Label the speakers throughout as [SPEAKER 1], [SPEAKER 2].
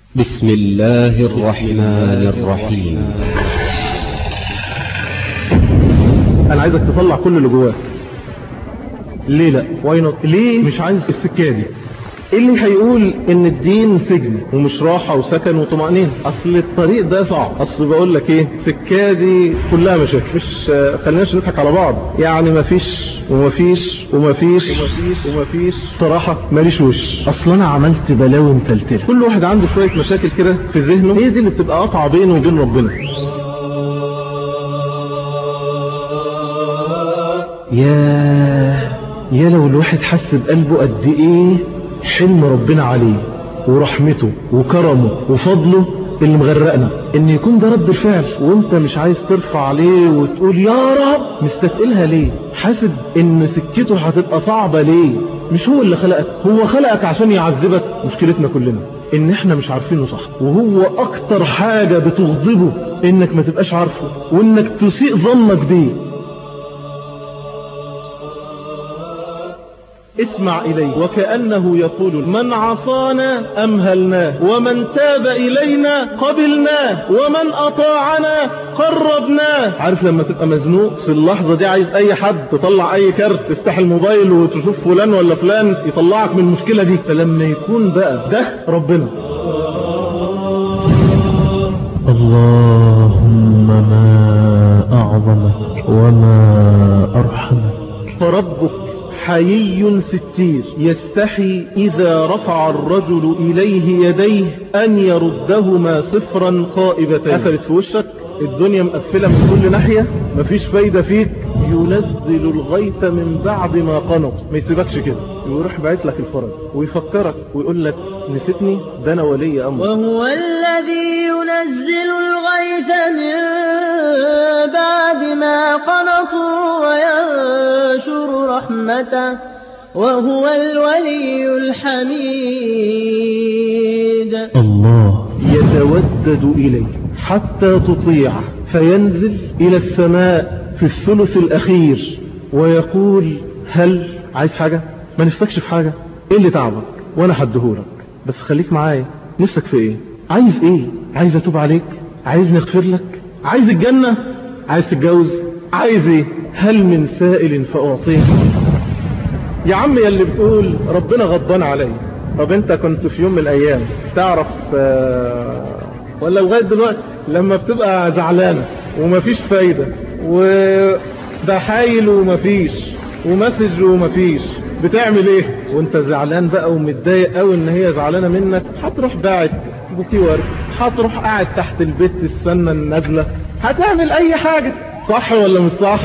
[SPEAKER 1] بسم الله الرحمن الرحيم
[SPEAKER 2] انا عايزك تطلع كل اللي جواك ليه لا واي نوت ليه مش عايز السكه دي ايه اللي هيقول ان الدين سجن ومش راحه وسكن وطمانينه اصل الطريق ده صعب اصل بقول لك ايه السكه دي كلها مشاكل مش آه، خليناش نضحك على بعض يعني مفيش ومفيش ومفيش ومفيش ومفيش صراحه ماليش وش اصل انا عملت بلاوي متلتله كل واحد عنده شويه مشاكل كده في ذهنه هي دي اللي بتبقى قطعه بينه وبين ربنا يا يا لو الواحد حس بقلبه قد ايه حلم ربنا عليه ورحمته وكرمه وفضله اللي مغرقنا ان يكون ده رد الفعل وانت مش عايز ترفع عليه وتقول يا رب مستثقلها ليه حاسب ان سكته هتبقى صعبة ليه مش هو اللي خلقك هو خلقك عشان يعذبك مشكلتنا كلنا ان احنا مش عارفينه صح وهو اكتر حاجة بتغضبه انك ما تبقاش عارفه وانك تسيء ظنك بيه اسمع إليه وكأنه يقول من عصانا أمهلناه ومن تاب إلينا قبلناه ومن أطاعنا قربناه عارف لما تبقى مزنوق في اللحظة دي عايز أي حد تطلع أي كارت تفتح الموبايل وتشوف فلان ولا فلان يطلعك من المشكلة دي فلما يكون بقى ده ربنا
[SPEAKER 3] اللهم ما أعظمك وما أرحمك
[SPEAKER 2] فربك حيي ستير يستحي إذا رفع الرجل إليه يديه أن يردهما صفرا خائبتين قفلت في وشك الدنيا مقفلة من كل ناحية مفيش فايدة فيك ينزل الغيث من بعد ما قنط ما يسيبكش كده يروح باعت لك الفرج ويفكرك ويقول لك نسيتني ده انا ولي امر
[SPEAKER 4] وهو الذي ينزل الغيث من بعد ما قنطوا وينشر رحمته وهو الولي الحميد
[SPEAKER 3] الله
[SPEAKER 2] يتودد إليه حتى تطيعه فينزل إلى السماء في الثلث الأخير ويقول هل عايز حاجة ما نفسكش في حاجة ايه اللي تعبك وانا هديهولك بس خليك معايا نفسك في ايه عايز ايه عايز اتوب عليك عايز نغفر لك عايز الجنة عايز تتجوز عايز ايه هل من سائل فأعطيه يا عم يا اللي بتقول ربنا غضبان عليا طب انت كنت في يوم من الايام تعرف آه، ولا لغايه دلوقتي لما بتبقى زعلانه ومفيش فايده وده حايل ومفيش ومسج ومفيش بتعمل ايه وانت زعلان بقى ومتضايق قوي ان هي زعلانه منك هتروح باعت بوكي ورد هتروح قاعد تحت البيت السنه النازله هتعمل اي حاجه صح ولا مش صح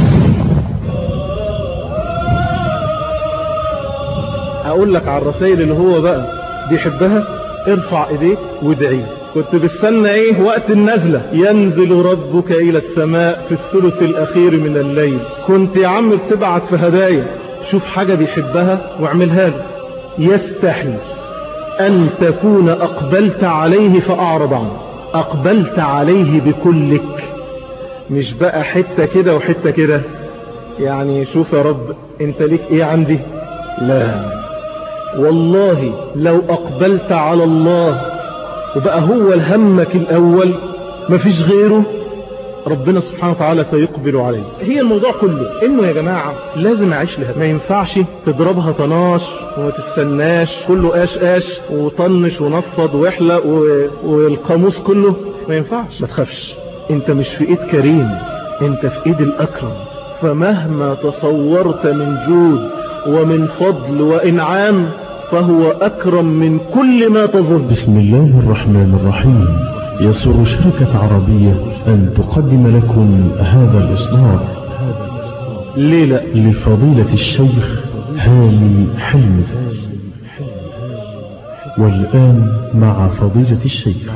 [SPEAKER 2] اقول لك على الرسائل اللي هو بقى بيحبها ارفع ايديك وادعي كنت بستنى ايه وقت النزلة ينزل ربك الى السماء في الثلث الاخير من الليل كنت يا عم بتبعت في هدايا شوف حاجة بيحبها واعملها له يستحي ان تكون اقبلت عليه فاعرض عنه اقبلت عليه بكلك مش بقى حتة كده وحتة كده يعني شوف يا رب انت ليك ايه عندي لا والله لو أقبلت على الله وبقى هو الهمك الأول مفيش غيره ربنا سبحانه وتعالى سيقبل عليه هي الموضوع كله انه يا جماعة لازم اعيش لها ما ينفعش تضربها طناش وما تستناش كله قاش قاش وطنش ونفض واحلق و... والقاموس كله ما ينفعش ما تخافش انت مش في ايد كريم انت في ايد الاكرم فمهما تصورت من جود ومن فضل وانعام فهو اكرم من كل ما تظن
[SPEAKER 3] بسم الله الرحمن الرحيم يسر شركة عربية أن تقدم لكم هذا الإصدار
[SPEAKER 2] ليه لا
[SPEAKER 3] لفضيلة الشيخ هاني حلمي والآن مع فضيلة الشيخ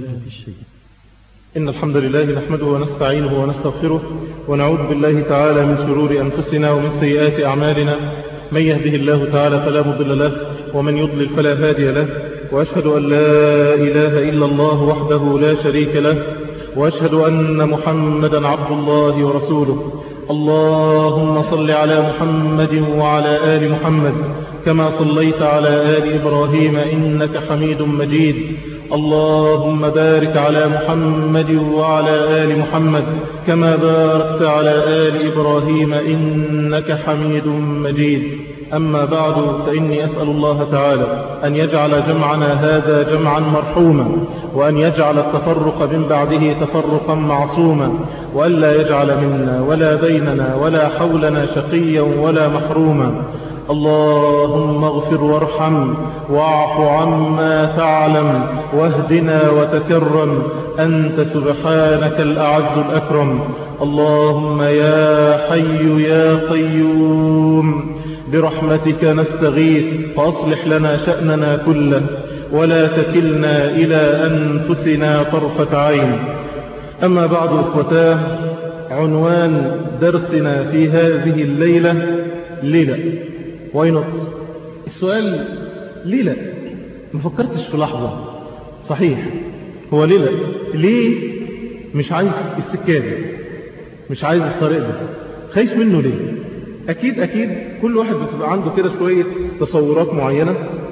[SPEAKER 2] إن الحمد لله نحمده ونستعينه ونستغفره ونعوذ بالله تعالى من شرور أنفسنا ومن سيئات أعمالنا من يهده الله تعالى فلا مضل له ومن يضلل فلا هادي له وأشهد أن لا إله إلا الله وحده لا شريك له وأشهد أن محمدا عبد الله ورسوله اللهم صل على محمد وعلى آل محمد كما صليت على آل إبراهيم إنك حميد مجيد اللهم بارك على محمد وعلى آل محمد كما باركت على آل إبراهيم إنك حميد مجيد أما بعد فإني أسأل الله تعالى أن يجعل جمعنا هذا جمعا مرحوما وأن يجعل التفرق من بعده تفرقا معصوما وأن لا يجعل منا ولا بيننا ولا حولنا شقيا ولا محروما اللهم اغفر وارحم واعف عما تعلم واهدنا وتكرم أنت سبحانك الأعز الأكرم اللهم يا حي يا قيوم برحمتك نستغيث فأصلح لنا شأننا كله ولا تكلنا إلى أنفسنا طرفة عين أما بعد إخوتاه عنوان درسنا في هذه الليلة ليلة واي السؤال ليه لا ما فكرتش في لحظة صحيح هو ليه لا ليه مش عايز السكة دي مش عايز الطريق ده خايف منه ليه اكيد اكيد كل واحد بتبقى عنده كده شوية تصورات معينة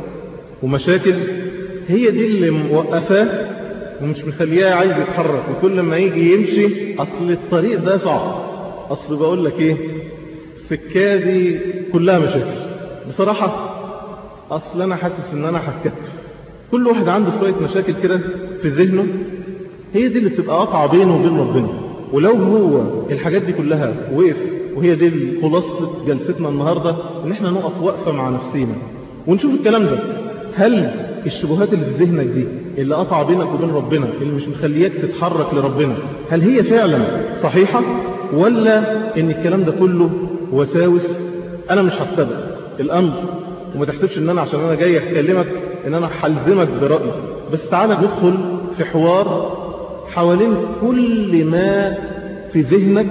[SPEAKER 2] ومشاكل هي دي اللي موقفاه ومش مخلياه عايز يتحرك وكل ما يجي يمشي اصل الطريق ده صعب اصل بقول لك ايه السكة دي كلها مشاكل بصراحة أصل أنا حاسس إن أنا هتكتف كل واحد عنده شوية مشاكل كده في ذهنه هي دي اللي بتبقى قطعة بينه وبين ربنا ولو هو الحاجات دي كلها وقف وهي دي خلاصة جلستنا النهاردة إن احنا نقف وقفة مع نفسينا ونشوف الكلام ده هل الشبهات اللي في ذهنك دي اللي قطع بينك وبين ربنا اللي مش مخلياك تتحرك لربنا هل هي فعلا صحيحة ولا ان الكلام ده كله وساوس انا مش هستبق الامر وما تحسبش ان انا عشان انا جاي اكلمك ان انا هلزمك برأيي بس تعالى ندخل في حوار حوالين كل ما في ذهنك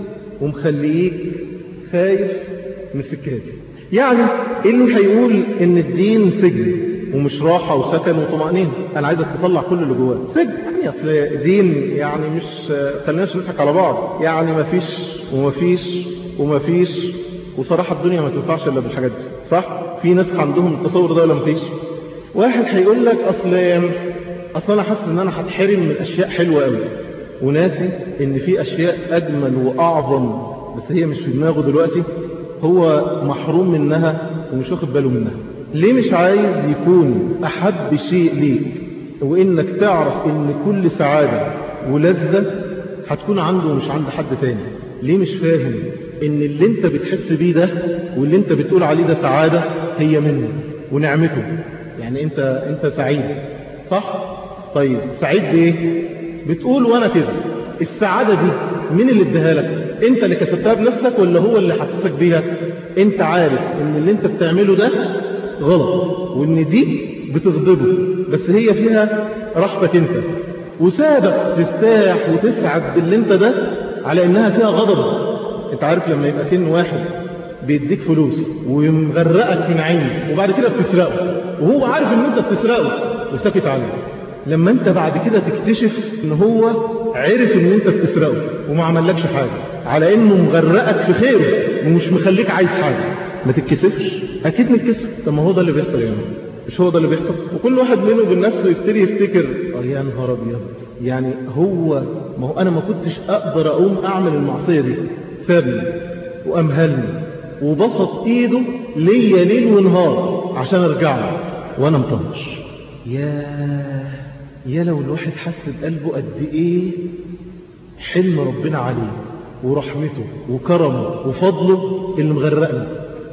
[SPEAKER 2] ومخليك خايف من السكات يعني اللي هيقول ان الدين سجن ومش راحة وسكن وطمأنينة أنا عايزك تطلع كل اللي جواك سجن يعني أصل دين يعني مش خليناش نضحك على بعض يعني ما فيش وما فيش وما فيش وصراحة الدنيا ما تنفعش إلا بالحاجات دي صح؟ في ناس عندهم التصور ده ولا ما فيش؟ واحد هيقول لك أصل أصل أنا حاسس إن أنا هتحرم من أشياء حلوة قوي وناسي إن في أشياء أجمل وأعظم بس هي مش في دماغه دلوقتي هو محروم منها ومش واخد باله منها ليه مش عايز يكون أحب شيء ليك وإنك تعرف إن كل سعادة ولذة هتكون عنده ومش عند حد تاني ليه مش فاهم إن اللي انت بتحس بيه ده واللي انت بتقول عليه ده سعادة هي منه ونعمته يعني انت انت سعيد صح؟ طيب سعيد بايه؟ بتقول وانا كده السعادة دي مين اللي اداها لك؟ انت اللي كسبتها بنفسك ولا هو اللي حسسك بيها؟ انت عارف ان اللي انت بتعمله ده غلط وان دي بتغضبه بس هي فيها راحتك انت وسابك تستاح وتسعد باللي انت ده على انها فيها غضب انت عارف لما يبقى كن واحد بيديك فلوس ومغرقك في نعيم وبعد كده بتسرقه وهو عارف ان انت بتسرقه وساكت عليه لما انت بعد كده تكتشف ان هو عرف ان انت بتسرقه وما عملكش حاجة على انه مغرقك في خيره ومش مخليك عايز حاجة ما تتكسفش اكيد نتكسف طب ما هو ده اللي بيحصل يعني مش هو ده اللي بيحصل وكل واحد منه وبين نفسه يبتدي يفتكر اه يا نهار ابيض يعني هو ما هو انا ما كنتش اقدر اقوم اعمل المعصيه دي سابني وامهلني وبسط ايده ليا ليل ونهار عشان ارجع له وانا مطنش يا يا لو الواحد حس بقلبه قد ايه حلم ربنا عليه ورحمته وكرمه وفضله اللي مغرقنا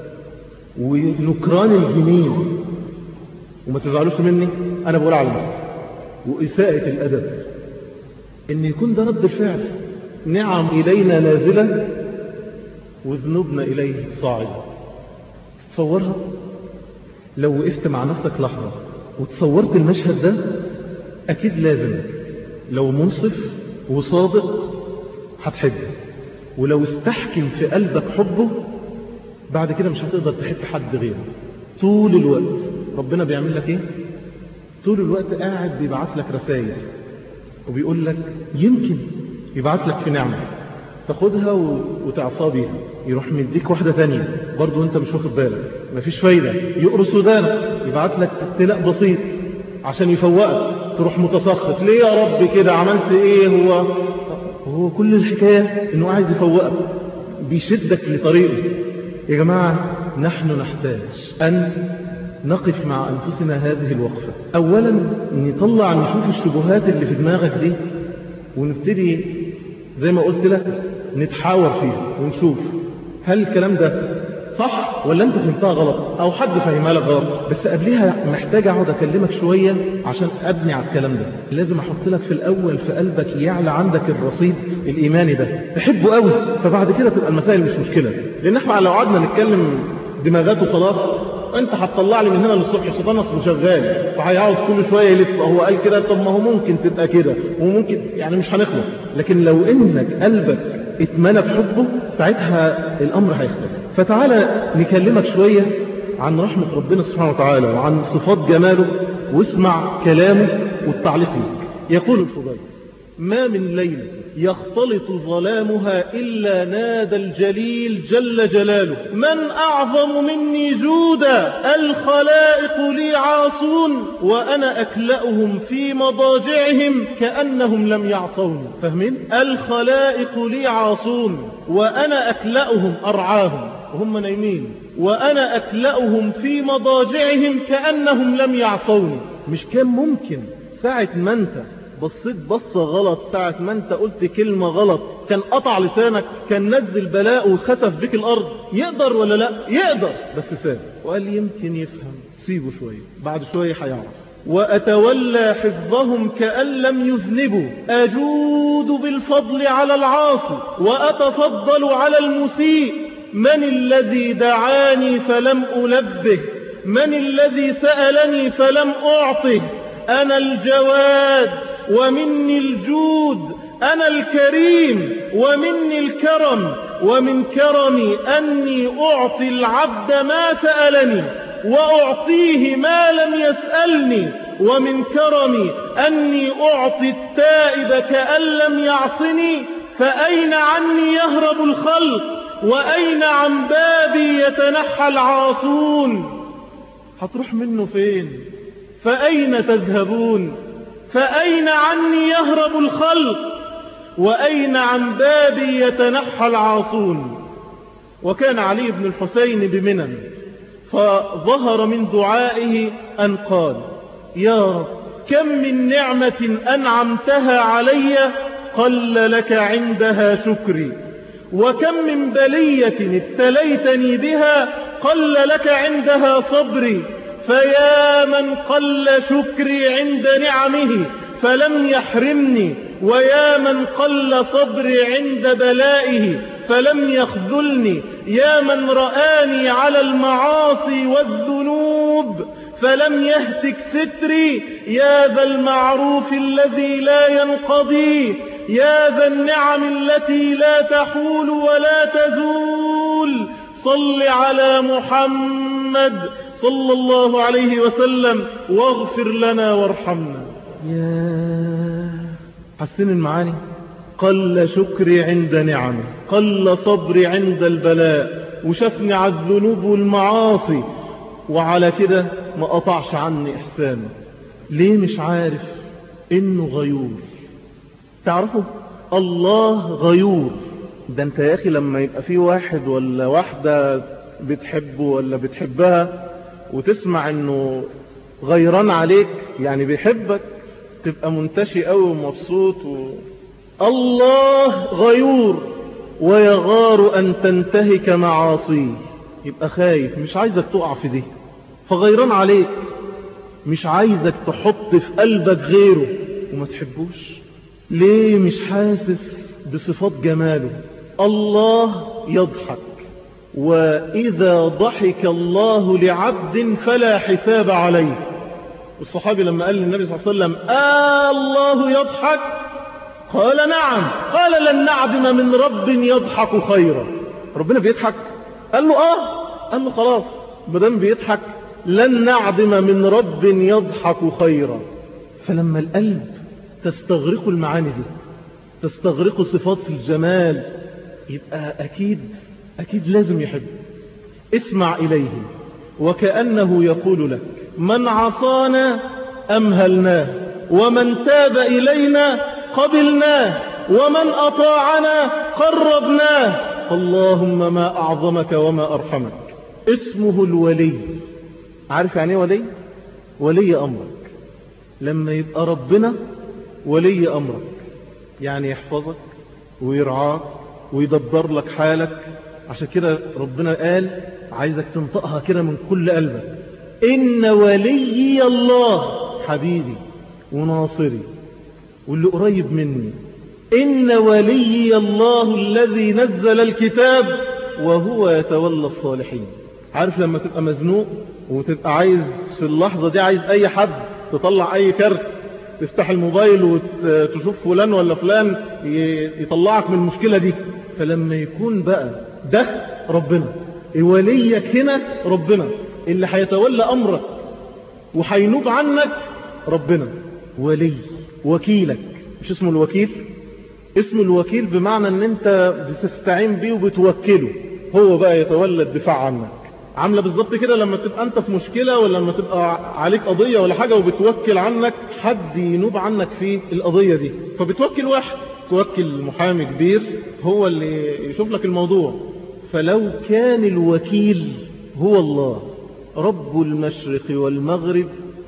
[SPEAKER 2] ونكران الجميل وما تزعلوش مني انا بقول على نفسي وإساءة الأدب إن يكون ده رد الفعل نعم إلينا نازلة وذنوبنا إليه صاعدة تصورها لو وقفت مع نفسك لحظة وتصورت المشهد ده أكيد لازم لو منصف وصادق هتحبه ولو استحكم في قلبك حبه بعد كده مش هتقدر تحب حد غيره طول الوقت ربنا بيعمل لك ايه طول الوقت قاعد بيبعت لك رسائل وبيقول لك يمكن يبعت لك في نعمة تاخدها و... وتعصى بيها يروح مديك واحدة تانية برضو انت مش واخد بالك مفيش فايدة يقرص ودانك يبعت لك ابتلاء بسيط عشان يفوقك تروح متسخط ليه يا رب كده عملت ايه هو هو كل الحكاية انه عايز يفوقك بيشدك لطريقه يا جماعة نحن نحتاج أن نقف مع أنفسنا هذه الوقفة أولا نطلع نشوف الشبهات اللي في دماغك دي ونبتدي زي ما قلت لك نتحاور فيها ونشوف هل الكلام ده صح ولا انت فهمتها غلط او حد فهمها لك غلط بس قبلها محتاج اقعد اكلمك شوية عشان ابني على الكلام ده لازم احط لك في الاول في قلبك يعلى عندك الرصيد الايماني ده تحبه قوي فبعد كده تبقى المسائل مش مشكلة لان احنا لو قعدنا نتكلم دماغات وخلاص انت هتطلع لي من هنا للصبح الشيطان اصله شغال فهيقعد كل شويه يلف هو قال كده طب ما هو ممكن تبقى كده وممكن يعني مش هنخلص لكن لو انك قلبك اتمنى بحبه ساعتها الامر هيختلف فتعالى نكلمك شويه عن رحمه ربنا سبحانه وتعالى وعن صفات جماله واسمع كلامه والتعليق لك يقول الفضيل ما من ليلة يختلط ظلامها إلا نادى الجليل جل جلاله من أعظم مني جودا الخلائق لي عاصون وأنا أكلأهم في مضاجعهم كأنهم لم يعصوني فاهمين؟ الخلائق لي عاصون وأنا أكلأهم أرعاهم وهم نايمين وأنا أكلأهم في مضاجعهم كأنهم لم يعصوني مش كان ممكن ساعة ما أنت بصيت بصة غلط ساعة ما انت قلت كلمة غلط كان قطع لسانك كان نزل بلاء وخسف بك الارض يقدر ولا لا يقدر بس ساب وقال يمكن يفهم سيبه شوية بعد شوية هيعرف وأتولى حفظهم كأن لم يذنبوا أجود بالفضل على العاصي وأتفضل على المسيء من الذي دعاني فلم ألبه من الذي سألني فلم أعطه أنا الجواد ومني الجود أنا الكريم ومني الكرم ومن كرمي أني أعطي العبد ما سألني وأعطيه ما لم يسألني ومن كرمي أني أعطي التائب كأن لم يعصني فأين عني يهرب الخلق وأين عن بابي يتنحى العاصون هتروح منه فين فأين تذهبون فأين عني يهرب الخلق وأين عن بابي يتنحى العاصون وكان علي بن الحسين بمنن فظهر من دعائه أن قال يا رب كم من نعمة أنعمتها علي قل لك عندها شكري وكم من بلية ابتليتني بها قل لك عندها صبري فيا من قل شكري عند نعمه فلم يحرمني ويا من قل صبري عند بلائه فلم يخذلني يا من رآني على المعاصي والذنوب فلم يهتك ستري يا ذا المعروف الذي لا ينقضي يا ذا النعم التي لا تحول ولا تزول صل على محمد صلى الله عليه وسلم واغفر لنا وارحمنا يا حسن المعاني قل شكري عند نعمه قل صبري عند البلاء وشفني على الذنوب والمعاصي وعلى كده ما قطعش عني إحسانه ليه مش عارف إنه غيور تعرفوا الله غيور ده انت يا أخي لما يبقى في واحد ولا واحدة بتحبه ولا بتحبها وتسمع انه غيران عليك يعني بيحبك تبقى منتشي قوي ومبسوط و... الله غيور ويغار أن تنتهك معاصيه يبقى خايف مش عايزك تقع في دي فغيران عليك مش عايزك تحط في قلبك غيره وما تحبوش ليه مش حاسس بصفات جماله الله يضحك وإذا ضحك الله لعبد فلا حساب عليه الصحابي لما قال للنبي صلى الله عليه وسلم آه الله يضحك قال نعم قال لن نعدم من رب يضحك خيرا ربنا بيضحك قال له آه قال له خلاص مدام بيضحك لن نعدم من رب يضحك خيرا فلما القلب تستغرق المعاني دي تستغرق صفات الجمال يبقى أكيد أكيد لازم يحب اسمع إليه وكأنه يقول لك من عصانا أمهلناه ومن تاب إلينا قبلناه ومن أطاعنا قربناه اللهم ما أعظمك وما أرحمك اسمه الولي عارف يعني ايه ولي ولي أمرك لما يبقى ربنا ولي أمرك يعني يحفظك ويرعاك ويدبر لك حالك عشان كده ربنا قال عايزك تنطقها كده من كل قلبك إن ولي الله حبيبي وناصري واللي قريب مني إن ولي الله الذي نزل الكتاب وهو يتولى الصالحين عارف لما تبقى مزنوق وتبقى عايز في اللحظة دي عايز أي حد تطلع أي كارت تفتح الموبايل وتشوف فلان ولا فلان يطلعك من المشكلة دي فلما يكون بقى ده ربنا وليك هنا ربنا اللي هيتولى أمرك وهينوب عنك ربنا ولي وكيلك مش اسمه الوكيل اسم الوكيل بمعنى ان انت بتستعين بيه وبتوكله هو بقى يتولى الدفاع عنك عاملة بالظبط كده لما تبقى انت في مشكلة ولا لما تبقى عليك قضية ولا حاجة وبتوكل عنك حد ينوب عنك في القضية دي فبتوكل واحد توكل محامي كبير هو اللي يشوف لك الموضوع فلو كان الوكيل هو الله رب المشرق والمغرب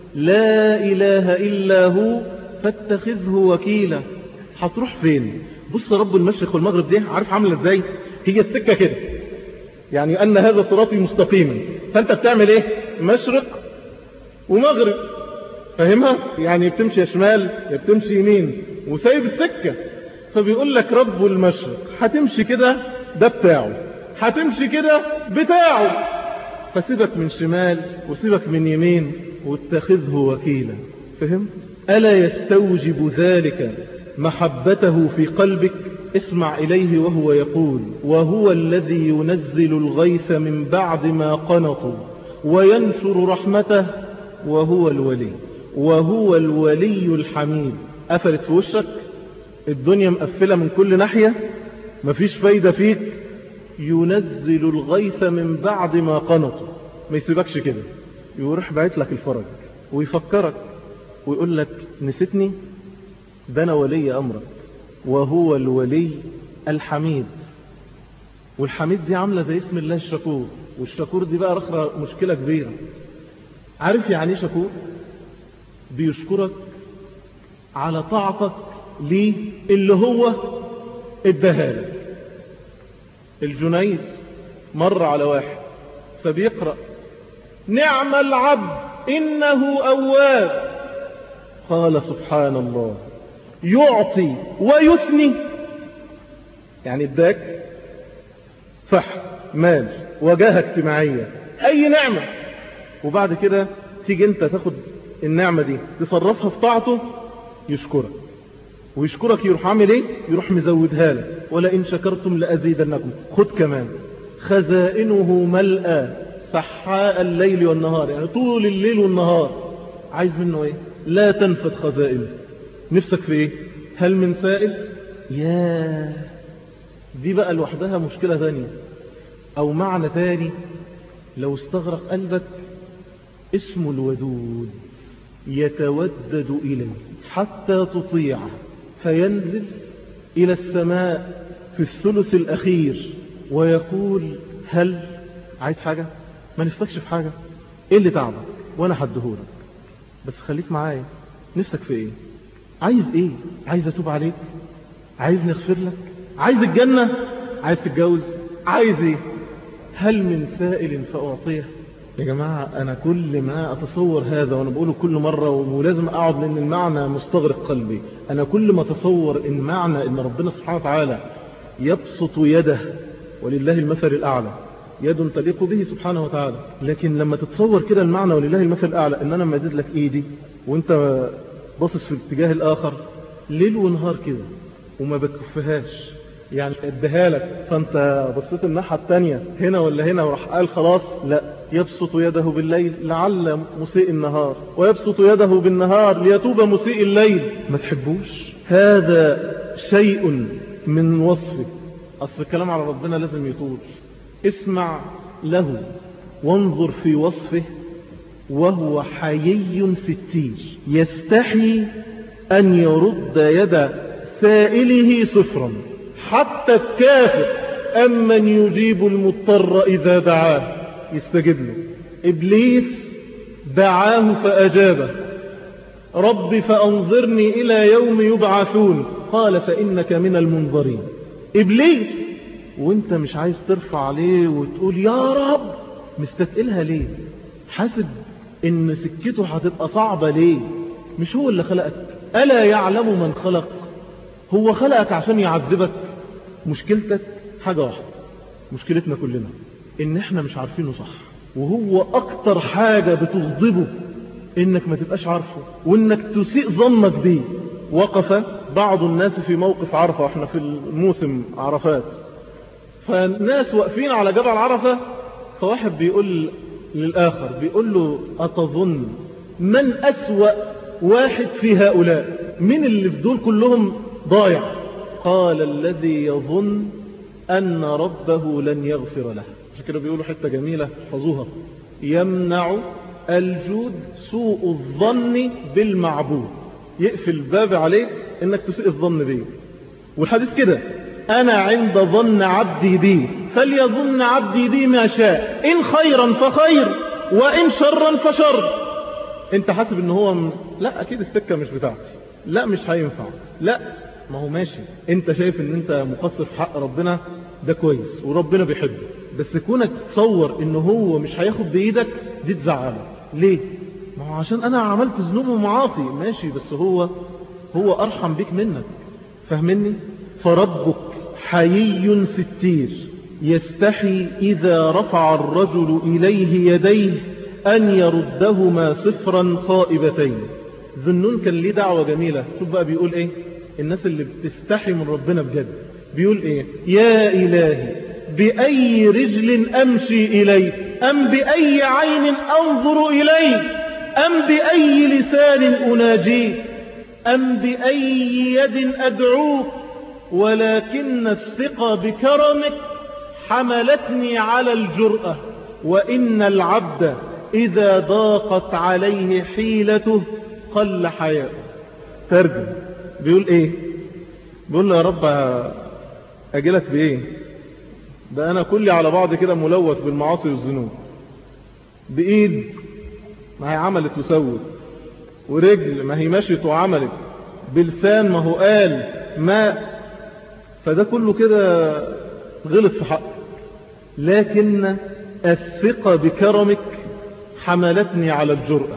[SPEAKER 2] لا إله إلا هو فاتخذه وكيلا هتروح فين بص رب المشرق والمغرب دي عارف عامله ازاي هي السكة كده يعني أن هذا صراطي مستقيما فأنت بتعمل ايه مشرق ومغرب فاهمها يعني بتمشي يا شمال يا بتمشي يمين وسايب السكة فبيقول لك رب المشرق هتمشي كده ده بتاعه هتمشي كده بتاعه فسيبك من شمال وسيبك من يمين واتخذه وكيلا فهمت ألا يستوجب ذلك محبته في قلبك اسمع إليه وهو يقول وهو الذي ينزل الغيث من بعد ما قنطوا وينشر رحمته وهو الولي وهو الولي الحميد قفلت في وشك الدنيا مقفلة من كل ناحية مفيش فايدة فيك ينزل الغيث من بعد ما قنطوا ما يسيبكش كده يروح باعت لك الفرج ويفكرك ويقول لك نسيتني ده أنا ولي أمرك وهو الولي الحميد والحميد دي عاملة زي اسم الله الشكور والشكور دي بقى رخرة مشكلة كبيرة عارف يعني ايه شكور بيشكرك على طاعتك ليه اللي هو ادهالك الجنيد مر على واحد فبيقرأ نعم العبد إنه أواب قال سبحان الله يعطي ويثني يعني اداك صح مال وجاهة اجتماعية اي نعمة وبعد كده تيجي انت تاخد النعمة دي تصرفها في طاعته يشكرك ويشكرك يروح عامل ايه يروح مزودها لك ولئن شكرتم لأزيدنكم خد كمان خزائنه ملأى سحاء الليل والنهار يعني طول الليل والنهار عايز منه ايه لا تنفد خزائنه نفسك في ايه هل من سائل يا دي بقى لوحدها مشكلة ثانية او معنى ثاني لو استغرق قلبك اسم الودود يتودد إليه حتى تطيعه فينزل إلى السماء في الثلث الأخير ويقول هل عايز حاجة ما نفسكش في حاجة ايه اللي تعبك وانا هديهولك بس خليك معايا نفسك في ايه عايز ايه عايز اتوب عليك عايز نغفر لك عايز الجنة عايز تتجوز عايز ايه هل من سائل فأعطيه يا جماعة أنا كل ما أتصور هذا وأنا بقوله كل مرة ولازم أقعد لأن المعنى مستغرق قلبي أنا كل ما أتصور إن معنى إن ربنا سبحانه وتعالى يبسط يده ولله المثل الأعلى يد تليق به سبحانه وتعالى لكن لما تتصور كده المعنى ولله المثل الأعلى إن أنا مدد لك إيدي وأنت باصص في الاتجاه الآخر ليل ونهار كده وما بتكفهاش يعني اديها لك فانت بصيت الناحية التانية هنا ولا هنا وراح قال خلاص لا يبسط يده بالليل لعل مسيء النهار ويبسط يده بالنهار ليتوب مسيء الليل ما تحبوش هذا شيء من وصفه أصل الكلام على ربنا لازم يطول اسمع له وانظر في وصفه وهو حيي ستير يستحي أن يرد يد سائله صفرا حتى الكافر أمن يجيب المضطر إذا دعاه يستجيب له إبليس دعاه فأجابه رب فأنظرني إلى يوم يبعثون قال فإنك من المنظرين إبليس وانت مش عايز ترفع عليه وتقول يا رب مستثقلها ليه حاسب ان سكته هتبقى صعبة ليه مش هو اللي خلقك ألا يعلم من خلق هو خلقك عشان يعذبك مشكلتك حاجة واحدة مشكلتنا كلنا ان احنا مش عارفينه صح وهو اكتر حاجة بتغضبه انك ما تبقاش عارفه وانك تسيء ظنك بيه وقف بعض الناس في موقف عرفة واحنا في الموسم عرفات فالناس واقفين على جبل عرفة فواحد بيقول للآخر بيقول له أتظن من أسوأ واحد في هؤلاء من اللي في دول كلهم ضايع قال الذي يظن أن ربه لن يغفر له عشان كده بيقولوا حتة جميلة حفظوها يمنع الجود سوء الظن بالمعبود يقفل الباب عليك انك تسيء الظن بيه والحديث كده انا عند ظن عبدي بي فليظن عبدي بي ما شاء ان خيرا فخير وان شرا فشر انت حاسب ان هو م... لا اكيد السكة مش بتاعتي لا مش هينفع لا ما هو ماشي انت شايف ان انت مقصر في حق ربنا ده كويس وربنا بيحبه بس كونك تصور ان هو مش هياخد بايدك دي تزعله ليه ما هو عشان انا عملت ذنوب ومعاصي ماشي بس هو هو ارحم بيك منك فاهمني فربك حيي ستير يستحي اذا رفع الرجل اليه يديه ان يردهما صفرا خائبتين ذنون كان ليه دعوة جميلة شوف بقى بيقول ايه الناس اللي بتستحي من ربنا بجد بيقول ايه يا الهي بأي رجل أمشي إليه أم بأي عين أنظر إليه أم بأي لسان أناجيه أم بأي يد أدعوك ولكن الثقة بكرمك حملتني على الجرأة وإن العبد إذا ضاقت عليه حيلته قل حياء ترجم بيقول ايه بيقول له يا رب اجلك بايه ده انا كلي على بعض كده ملوث بالمعاصي والذنوب بايد ما هي عملت وسوت ورجل ما هي مشيت وعملت بلسان ما هو قال ما فده كله كده غلط في حقك لكن الثقة بكرمك حملتني على الجرأة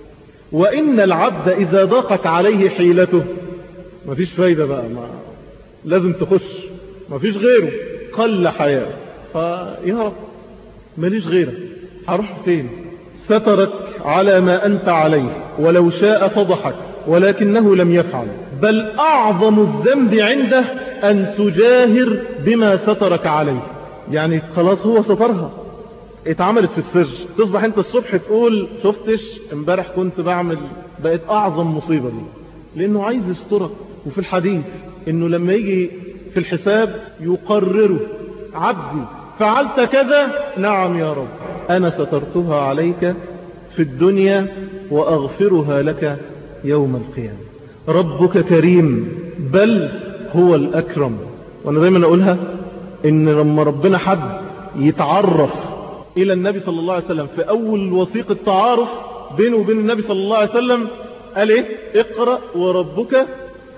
[SPEAKER 2] وإن العبد إذا ضاقت عليه حيلته مفيش فايدة بقى ما لازم تخش مفيش غيره قل حياة فيا رب ماليش غيرك هروح فين سترك على ما أنت عليه ولو شاء فضحك ولكنه لم يفعل بل أعظم الذنب عنده أن تجاهر بما سترك عليه يعني خلاص هو سترها اتعملت في السر تصبح انت الصبح تقول شفتش امبارح كنت بعمل بقت اعظم مصيبة دي لانه عايز يسترك وفي الحديث انه لما يجي في الحساب يقرره عبدي فعلت كذا نعم يا رب انا سترتها عليك في الدنيا واغفرها لك يوم القيامة ربك كريم بل هو الاكرم وانا دايما اقولها ان لما ربنا حد يتعرف إلى النبي صلى الله عليه وسلم في أول وثيقة تعارف بينه وبين النبي صلى الله عليه وسلم قال إيه اقرأ وربك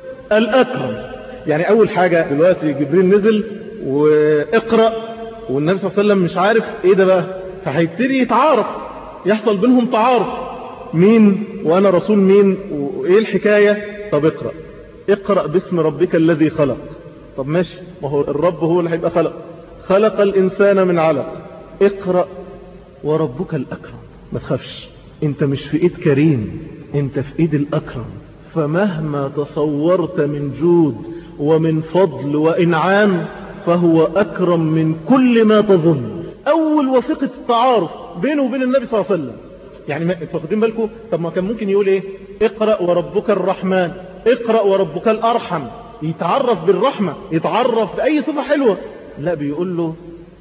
[SPEAKER 2] الأكرم يعني أول حاجة دلوقتي جبريل نزل واقرأ والنبي صلى الله عليه وسلم مش عارف إيه ده بقى فهيبتدي يتعارف يحصل بينهم تعارف مين وأنا رسول مين وإيه الحكاية طب اقرأ اقرأ باسم ربك الذي خلق طب ماشي ما هو الرب هو اللي هيبقى خلق خلق الإنسان من علق اقرأ وربك الأكرم ما تخافش انت مش في ايد كريم انت في ايد الأكرم فمهما تصورت من جود ومن فضل وإنعام فهو أكرم من كل ما تظن أول وثيقة التعارف بينه وبين النبي صلى الله عليه وسلم يعني فاخدين بالكم طب ما كان ممكن يقول ايه اقرأ وربك الرحمن اقرأ وربك الأرحم يتعرف بالرحمة يتعرف بأي صفة حلوة لا بيقول له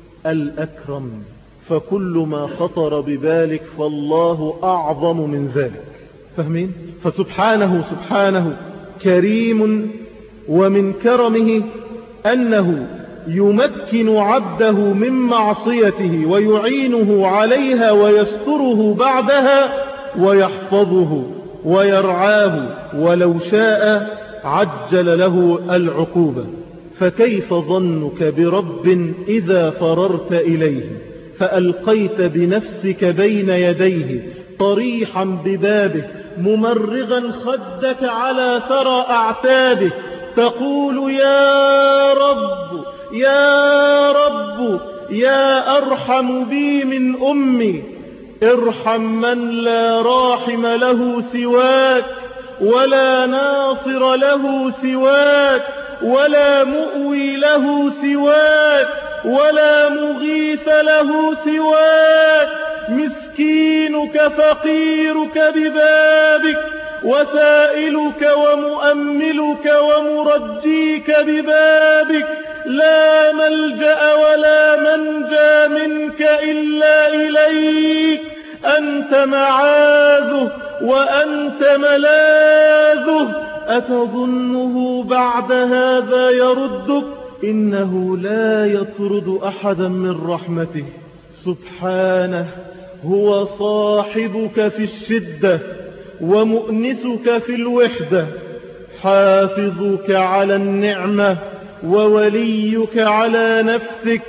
[SPEAKER 2] الأكرم فكل ما خطر ببالك فالله أعظم من ذلك فاهمين فسبحانه سبحانه كريم ومن كرمه أنه يمكن عبده من معصيته ويعينه عليها ويستره بعدها ويحفظه ويرعاه ولو شاء عجل له العقوبة فكيف ظنك برب إذا فررت إليه فألقيت بنفسك بين يديه طريحا ببابه ممرغا خدك على ثرى أعتابه تقول يا رب يا رب يا أرحم بي من أمي ارحم من لا راحم له سواك ولا ناصر له سواك ولا مؤوي له سواك ولا مغيث له سواك مسكينك فقيرك ببابك وسائلك ومؤملك ومرجيك ببابك لا ملجأ ولا منجى منك إلا إليك أنت معاذه وأنت ملاذه أتظنه بعد هذا يردك إنه لا يطرد أحدا من رحمته سبحانه هو صاحبك في الشدة ومؤنسك في الوحدة حافظك على النعمة ووليك على نفسك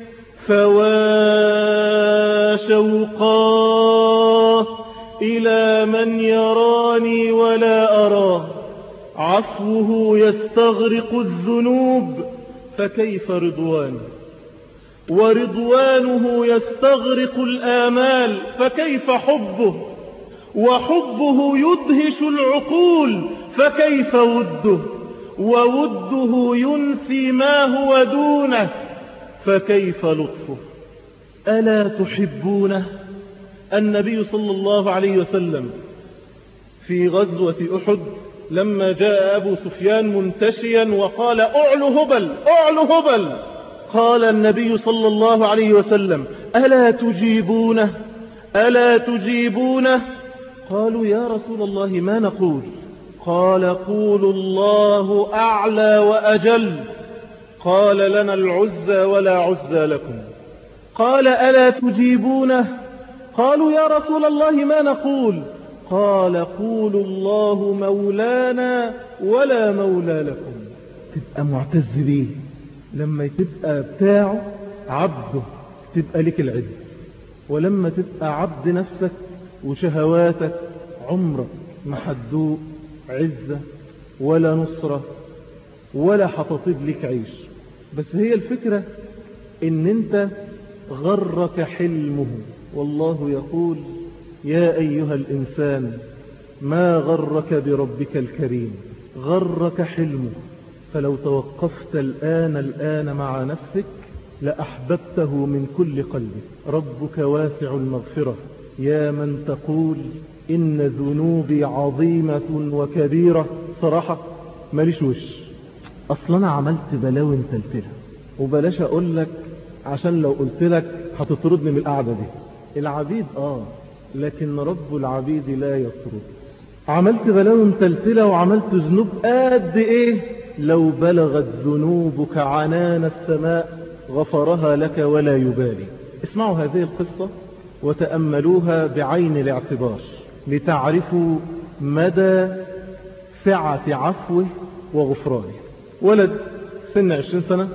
[SPEAKER 2] فوا شوقاه إلى من يراني ولا أراه عفوه يستغرق الذنوب فكيف رضوانه ورضوانه يستغرق الآمال فكيف حبه وحبه يدهش العقول فكيف وده ووده ينسي ما هو دونه فكيف لطفه ألا تحبونه النبي صلى الله عليه وسلم في غزوة أحد لما جاء أبو سفيان منتشيا وقال أعلو هبل أعلو هبل قال النبي صلى الله عليه وسلم ألا تجيبونه ألا تجيبونه قالوا يا رسول الله ما نقول قال قولوا الله أعلى وأجل قال لنا العزى ولا عزى لكم قال ألا تجيبونه قالوا يا رسول الله ما نقول قال قولوا الله مولانا ولا مولى لكم تبقى معتز بيه لما تبقى بتاعه عبده تبقى لك العز ولما تبقى عبد نفسك وشهواتك عمرك ما هتدوق عزة ولا نصرة ولا حتطيب لك عيش بس هي الفكرة ان انت غرك حلمه والله يقول يا أيها الإنسان ما غرك بربك الكريم غرك حلمه فلو توقفت الآن الآن مع نفسك لأحببته من كل قلبك ربك واسع المغفرة يا من تقول إن ذنوبي عظيمة وكبيرة صراحة ماليش وش أصلا أنا عملت بلاوي متلتلة وبلاش أقول لك عشان لو قلت لك هتطردني من القعدة دي العبيد آه لكن رب العبيد لا يطرد عملت بلاوي متلتلة وعملت ذنوب قد إيه لو بلغت ذنوبك عنان السماء غفرها لك ولا يبالي اسمعوا هذه القصة وتأملوها بعين الاعتبار لتعرفوا مدى سعة عفوه وغفرانه ولد سن عشرين سنة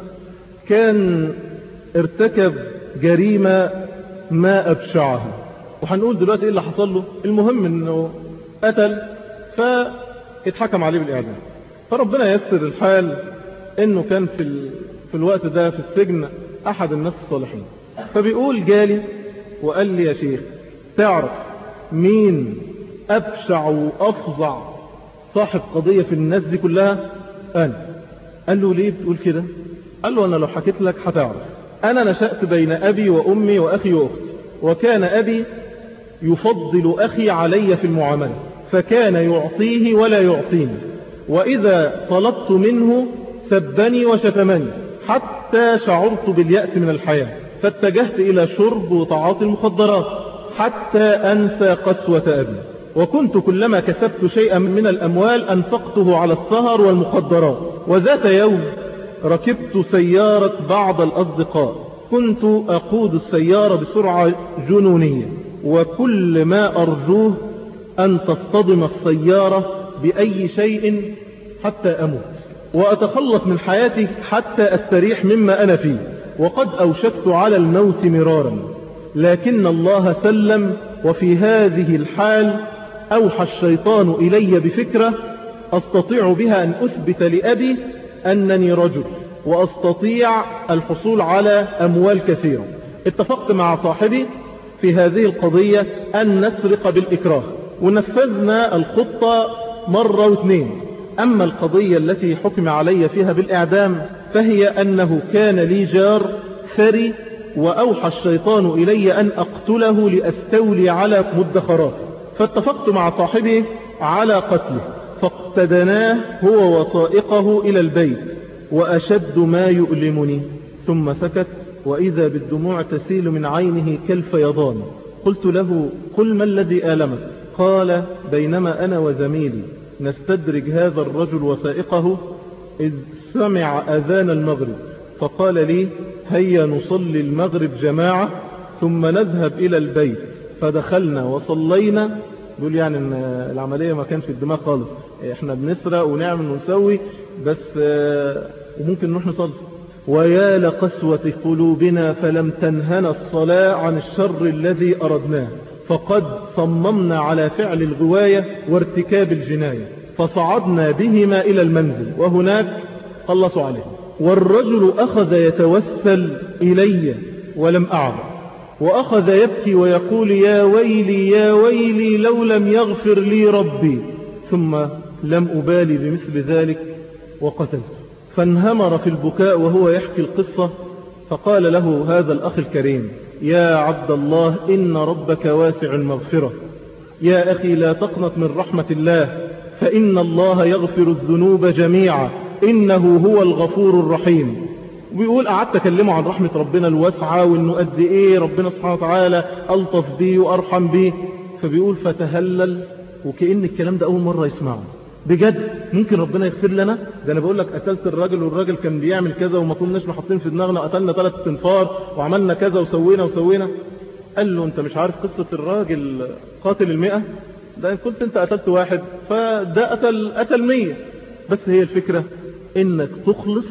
[SPEAKER 2] كان ارتكب جريمة ما أبشعها وهنقول دلوقتي ايه اللي حصل له المهم انه قتل فاتحكم عليه بالإعدام فربنا يسر الحال انه كان في, ال... في الوقت ده في السجن احد الناس الصالحين فبيقول جالي وقال لي يا شيخ تعرف مين أبشع وأفظع صاحب قضية في الناس دي كلها أنا قال له ليه بتقول كده قال له أنا لو حكيت لك هتعرف أنا نشأت بين أبي وأمي وأخي وأختي وكان أبي يفضل أخي علي في المعاملة فكان يعطيه ولا يعطيني وإذا طلبت منه سبني وشتمني حتى شعرت باليأس من الحياة فاتجهت إلى شرب وتعاطي المخدرات حتى أنسى قسوة أبي وكنت كلما كسبت شيئا من الأموال أنفقته على السهر والمخدرات وذات يوم ركبت سيارة بعض الأصدقاء كنت أقود السيارة بسرعة جنونية وكل ما أرجوه أن تصطدم السيارة بأي شيء حتى أموت وأتخلص من حياتي حتى أستريح مما أنا فيه وقد أوشكت على الموت مرارا لكن الله سلم وفي هذه الحال أوحى الشيطان إلي بفكرة أستطيع بها أن أثبت لأبي أنني رجل وأستطيع الحصول على أموال كثيرة اتفقت مع صاحبي في هذه القضية أن نسرق بالإكراه ونفذنا الخطة مرة واثنين أما القضية التي حكم علي فيها بالإعدام فهي أنه كان لي جار ثري وأوحى الشيطان إلي أن أقتله لأستولي على مدخراته فاتفقت مع صاحبي على قتله فاقتدناه هو وصائقه إلى البيت وأشد ما يؤلمني ثم سكت وإذا بالدموع تسيل من عينه كالفيضان قلت له قل ما الذي آلمك قال بينما أنا وزميلي نستدرج هذا الرجل وسائقه إذ سمع أذان المغرب فقال لي هيا نصلي المغرب جماعة ثم نذهب إلى البيت فدخلنا وصلينا بيقول يعني ان العملية ما كانش في الدماغ خالص احنا بنسرق ونعمل ونسوي بس وممكن نروح نصلي ويا لقسوة قلوبنا فلم تنهنا الصلاة عن الشر الذي أردناه فقد صممنا على فعل الغواية وارتكاب الجناية فصعدنا بهما إلى المنزل وهناك خلصوا عليه والرجل أخذ يتوسل إلي ولم أعرف وأخذ يبكي ويقول يا ويلي يا ويلي لو لم يغفر لي ربي ثم لم أبالي بمثل ذلك وقتلت فانهمر في البكاء وهو يحكي القصة فقال له هذا الأخ الكريم يا عبد الله إن ربك واسع المغفرة يا أخي لا تقنط من رحمة الله فإن الله يغفر الذنوب جميعا إنه هو الغفور الرحيم وبيقول قعدت أكلمه عن رحمة ربنا الواسعة وإنه قد إيه ربنا سبحانه وتعالى ألطف بيه وأرحم بيه فبيقول فتهلل وكأن الكلام ده أول مرة يسمعه بجد ممكن ربنا يغفر لنا ده انا بقول لك قتلت الراجل والراجل كان بيعمل كذا وما كناش محطين في دماغنا قتلنا ثلاث تنفار وعملنا كذا وسوينا وسوينا قال له انت مش عارف قصة الراجل قاتل المئة ده كنت انت قتلت واحد فده قتل قتل مية بس هي الفكرة انك تخلص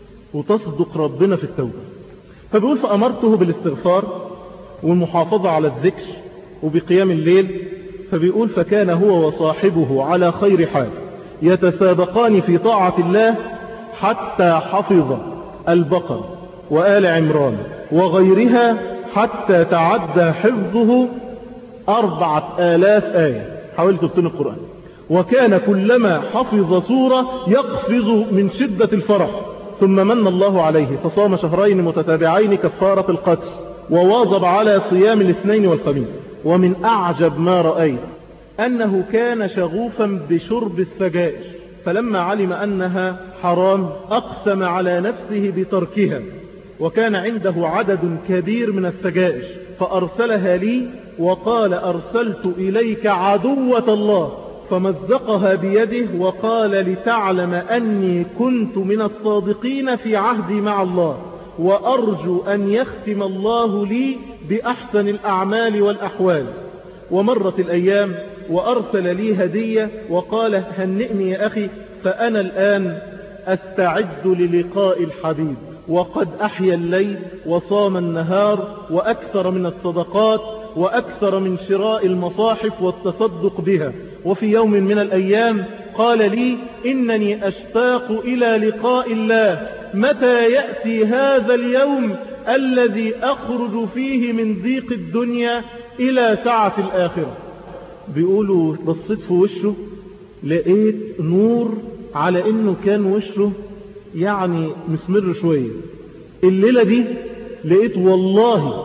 [SPEAKER 2] وتصدق ربنا في التوبة فبيقول فأمرته بالاستغفار والمحافظة على الذكر وبقيام الليل فبيقول فكان هو وصاحبه على خير حال يتسابقان في طاعة الله حتى حفظ البقر وآل عمران وغيرها حتى تعدى حفظه أربعة آلاف آية حوالي تبتين القرآن وكان كلما حفظ سورة يقفز من شدة الفرح ثم من الله عليه فصام شهرين متتابعين كفارة القتل وواظب على صيام الاثنين والخميس ومن أعجب ما رأيت أنه كان شغوفا بشرب السجائر فلما علم أنها حرام أقسم على نفسه بتركها وكان عنده عدد كبير من السجائر فأرسلها لي وقال أرسلت إليك عدوة الله فمزقها بيده وقال لتعلم أني كنت من الصادقين في عهدي مع الله وأرجو أن يختم الله لي بأحسن الأعمال والأحوال ومرت الأيام وأرسل لي هدية وقال هنئني يا أخي فأنا الآن أستعد للقاء الحبيب وقد أحيا الليل وصام النهار وأكثر من الصدقات وأكثر من شراء المصاحف والتصدق بها وفي يوم من الأيام قال لي إنني أشتاق إلى لقاء الله متى يأتي هذا اليوم الذي أخرج فيه من ضيق الدنيا إلى سعة الآخرة بيقولوا بصيت في وشه لقيت نور على إنه كان وشه يعني مسمر شوية الليلة دي لقيت والله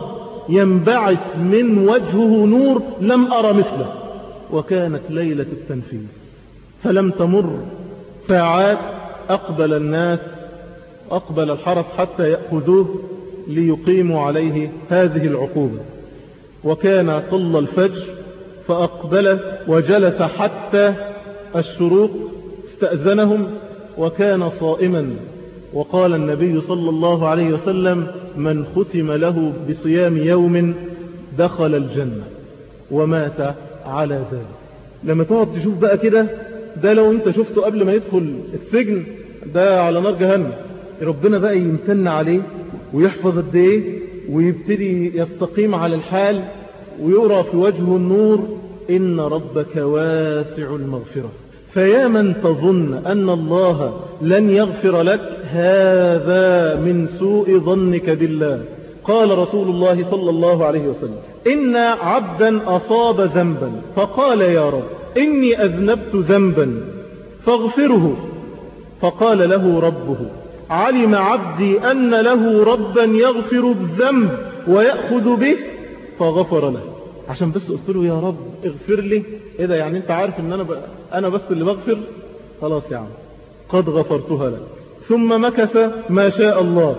[SPEAKER 2] ينبعث من وجهه نور لم أرى مثله وكانت ليلة التنفيذ فلم تمر ساعات أقبل الناس أقبل الحرس حتى يأخذوه ليقيموا عليه هذه العقوبة وكان صلى الفجر فأقبل وجلس حتى الشروق استأذنهم وكان صائما وقال النبي صلى الله عليه وسلم من ختم له بصيام يوم دخل الجنة ومات على ذلك لما تقعد تشوف بقى كده ده لو انت شفته قبل ما يدخل السجن ده على نار جهنم ربنا بقى يمتن عليه ويحفظ قد ايه ويبتدي يستقيم على الحال ويرى في وجهه النور إن ربك واسع المغفرة فيا من تظن أن الله لن يغفر لك هذا من سوء ظنك بالله قال رسول الله صلى الله عليه وسلم إن عبدا أصاب ذنبا فقال يا رب إني أذنبت ذنبا فاغفره فقال له ربه علم عبدي أن له ربا يغفر الذنب ويأخذ به فغفر له عشان بس قلت له يا رب اغفر لي ايه ده يعني انت عارف ان انا ب... انا بس اللي بغفر خلاص يا عم قد غفرتها لك ثم مكث ما شاء الله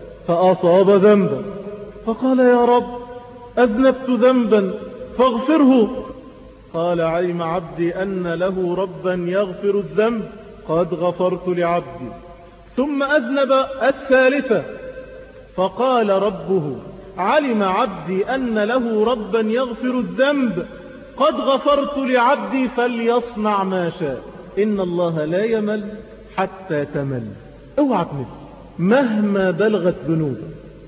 [SPEAKER 2] فأصاب ذنبا فقال يا رب أذنبت ذنبا فاغفره قال علم عبدي أن له ربا يغفر الذنب قد غفرت لعبدي ثم أذنب الثالثة فقال ربه علم عبدي أن له ربا يغفر الذنب قد غفرت لعبدي فليصنع ما شاء إن الله لا يمل حتى تمل اوعى تمل مهما بلغت ذنوبك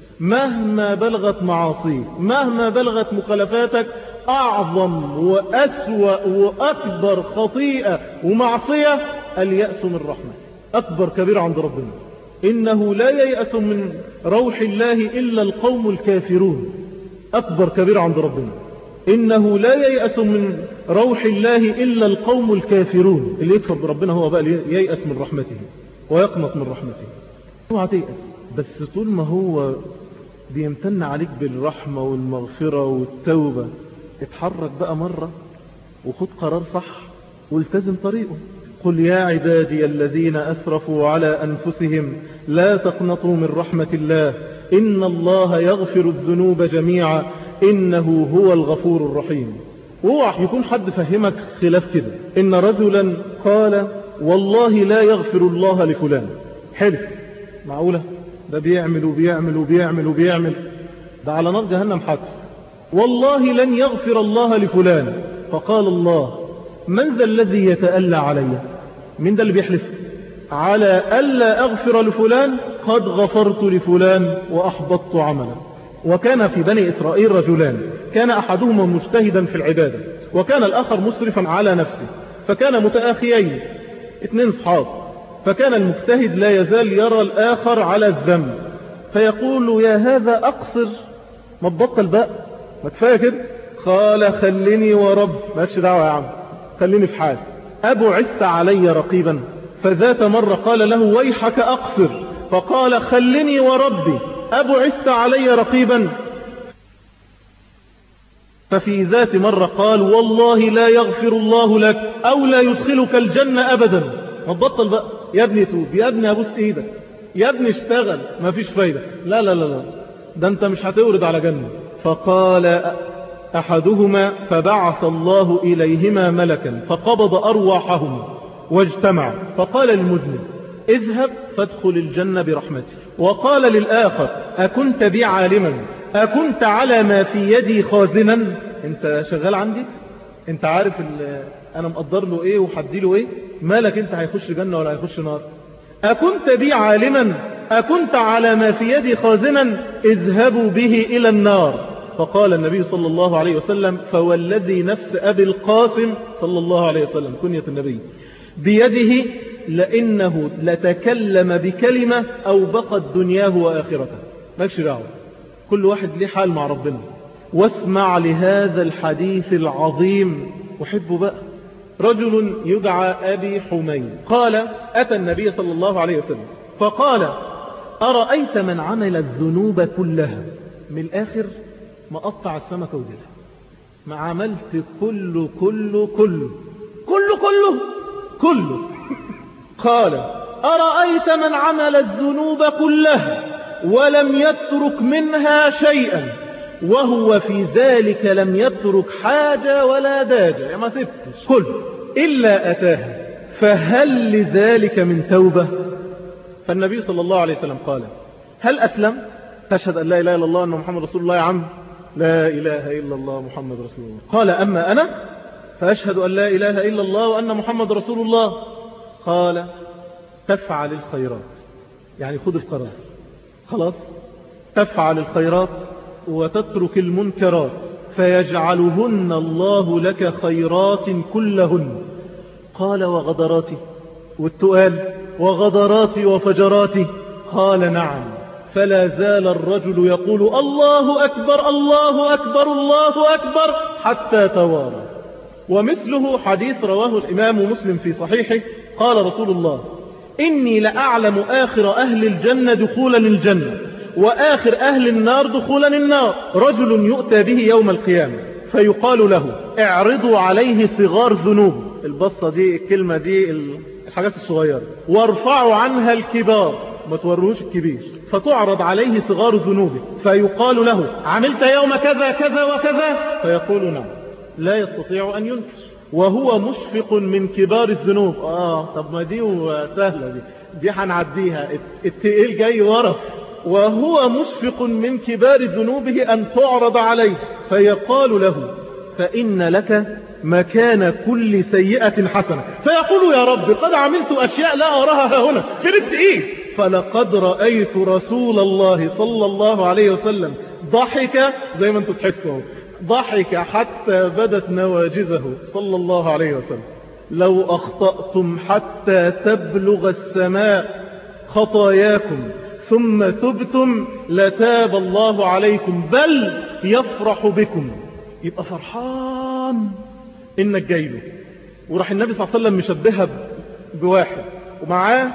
[SPEAKER 2] مهما بلغت معاصيك مهما بلغت مخالفاتك أعظم وأسوأ وأكبر خطيئة ومعصية اليأس من رحمة أكبر كبير عند ربنا إنه لا ييأس من روح الله إلا القوم الكافرون أكبر كبير عند ربنا إنه لا ييأس من روح الله إلا القوم الكافرون اللي يكفر بربنا هو بقى ييأس من رحمته ويقنط من رحمته اوعى تيأس بس طول ما هو بيمتن عليك بالرحمة والمغفرة والتوبة اتحرك بقى مرة وخد قرار صح والتزم طريقه قل يا عبادي الذين أسرفوا على أنفسهم لا تقنطوا من رحمة الله إن الله يغفر الذنوب جميعا إنه هو الغفور الرحيم اوعى يكون حد فهمك خلاف كده إن رجلا قال والله لا يغفر الله لفلان حلف معقولة ده بيعمل وبيعمل وبيعمل وبيعمل ده على نار جهنم حتف والله لن يغفر الله لفلان فقال الله من ذا الذي يتألى علي من ذا اللي بيحلف على ألا أغفر لفلان قد غفرت لفلان وأحبطت عملا وكان في بني إسرائيل رجلان كان أحدهما مجتهدا في العبادة وكان الآخر مسرفا على نفسه فكان متآخيين اثنين صحاب فكان المجتهد لا يزال يرى الآخر على الذنب فيقول يا هذا أقصر ما تبطل بقى ما كفاية كده قال خليني ورب مالكش دعوة يا عم خليني في حال أبو عست علي رقيبا فذات مرة قال له ويحك أقصر فقال خلني وربي أبو عست علي رقيبا ففي ذات مرة قال والله لا يغفر الله لك أو لا يدخلك الجنة أبدا ما تبطل بقى يا ابني توب يا ابني أبوس إيدك يا ابني اشتغل ما فيش فايدة لا لا لا لا ده انت مش هتورد على جنة فقال أحدهما فبعث الله إليهما ملكا فقبض أرواحهما واجتمعوا فقال للمذنب اذهب فادخل الجنة برحمتي وقال للآخر أكنت بي عالما أكنت على ما في يدي خازنا انت شغال عندي انت عارف انا مقدر له ايه وحدي له ايه مالك انت هيخش جنة ولا هيخش نار أكنت بي عالما أكنت على ما في يدي خازنا اذهبوا به إلى النار فقال النبي صلى الله عليه وسلم فوالذي نفس أبي القاسم صلى الله عليه وسلم كنية النبي بيده لأنه لتكلم بكلمة أو بقت دنياه وآخرته ماكش دعوة كل واحد ليه حال مع ربنا واسمع لهذا الحديث العظيم وحبه بقى رجل يدعى أبي حميد قال أتى النبي صلى الله عليه وسلم فقال أرأيت من عمل الذنوب كلها من الآخر مقطع السمكة وديلها ما عملت كله كله كله كله كله كله قال أرأيت من عمل الذنوب كلها ولم يترك منها شيئا وهو في ذلك لم يترك حاجة ولا داجة يا ما سبتش كل إلا أتاها فهل لذلك من توبة فالنبي صلى الله عليه وسلم قال هل أسلمت تشهد أن لا إله إلا الله أن محمد رسول الله يا عم لا إله إلا الله محمد رسول الله قال أما أنا فأشهد أن لا إله إلا الله وأن محمد رسول الله قال تفعل الخيرات يعني خذ القرار خلاص تفعل الخيرات وتترك المنكرات فيجعلهن الله لك خيرات كلهن قال وغدراتي والتؤال وغدراتي وفجراتي قال نعم فلا زال الرجل يقول الله أكبر الله أكبر الله أكبر حتى توارى ومثله حديث رواه الإمام مسلم في صحيحه قال رسول الله إني لأعلم آخر أهل الجنة دخولا الجنة وآخر أهل النار دخولا النار رجل يؤتى به يوم القيامة فيقال له اعرضوا عليه صغار ذنوب البصة دي الكلمة دي الحاجات الصغيرة وارفعوا عنها الكبار ما توروش الكبير فتعرض عليه صغار ذنوبه فيقال له عملت يوم كذا كذا وكذا فيقول نعم لا يستطيع أن ينكر وهو مشفق من كبار الذنوب آه طب ما دي سهلة دي دي هنعديها التقيل جاي ورا وهو مشفق من كبار ذنوبه أن تعرض عليه فيقال له فإن لك مكان كل سيئة حسنة فيقول يا رب قد عملت أشياء لا أراها هنا فرد إيه فلقد رأيت رسول الله صلى الله عليه وسلم ضحك زي ما انتم تحكوا ضحك حتى بدت نواجزه صلى الله عليه وسلم لو أخطأتم حتى تبلغ السماء خطاياكم ثم تبتم لتاب الله عليكم بل يفرح بكم يبقى فرحان إنك جاي له وراح النبي صلى الله عليه وسلم مشبهها بواحد ومعاه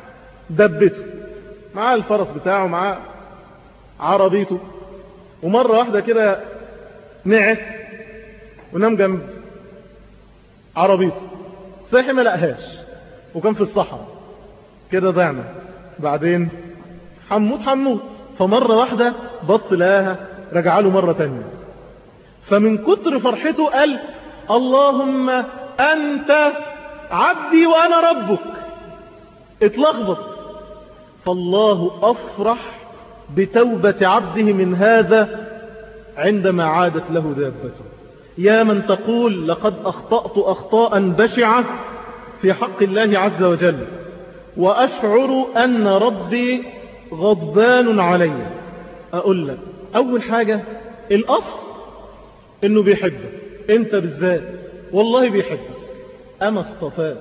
[SPEAKER 2] دبته معاه الفرس بتاعه معاه عربيته ومرة واحدة كده نعس ونام جنب عربيته صحي ما لقهاش وكان في الصحراء كده ضعنا بعدين حموت حموت فمرة واحدة بص لقاها رجع له مرة تانية فمن كتر فرحته قال اللهم أنت عبدي وأنا ربك اتلخبط فالله أفرح بتوبة عبده من هذا عندما عادت له دابته يا من تقول لقد أخطأت أخطاء بشعة في حق الله عز وجل وأشعر أن ربي غضبان علي أقول لك أول حاجة الأصل إنه بيحبك أنت بالذات والله بيحبك أما اصطفاك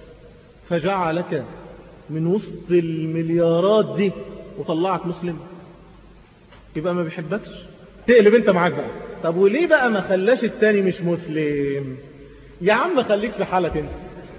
[SPEAKER 2] فجعلك من وسط المليارات دي وطلعك مسلم يبقى ما بيحبكش تقلب انت معاك بقى طب وليه بقى ما خلاش التاني مش مسلم يا عم خليك في حالك انت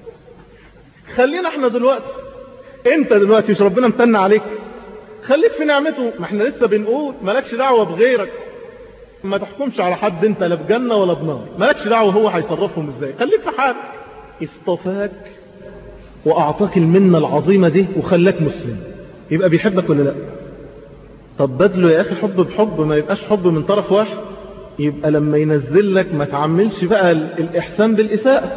[SPEAKER 2] خلينا احنا دلوقتي انت دلوقتي مش ربنا امتن عليك خليك في نعمته ما احنا لسه بنقول مالكش دعوة بغيرك ما تحكمش على حد انت لا بجنة ولا بنار مالكش دعوة هو هيصرفهم ازاي خليك في حالك اصطفاك واعطاك المنة العظيمة دي وخلاك مسلم يبقى بيحبك ولا لا طب بدله يا اخي حب بحب ما يبقاش حب من طرف واحد يبقى لما ينزل لك ما تعملش بقى الاحسان بالاساءة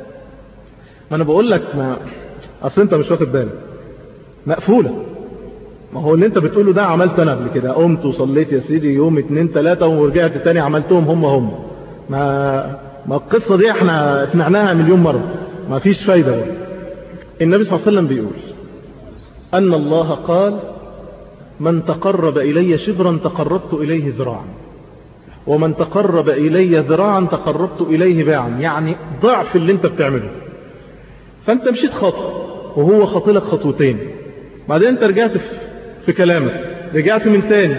[SPEAKER 2] ما انا بقول لك ما اصل انت مش واخد بالك مقفولة ما هو اللي انت بتقوله ده عملت انا قبل كده قمت وصليت يا سيدي يوم اتنين تلاتة ورجعت تاني عملتهم هم هم ما ما القصة دي احنا سمعناها مليون مرة ما فيش فايدة بقى. النبي صلى الله عليه وسلم بيقول أن الله قال من تقرب إلي شبرا تقربت إليه ذراعا ومن تقرب إلي ذراعا تقربت إليه باعا يعني ضعف اللي انت بتعمله فانت مشيت خطوة وهو خطلك خطوتين بعدين انت رجعت في كلامك رجعت من تاني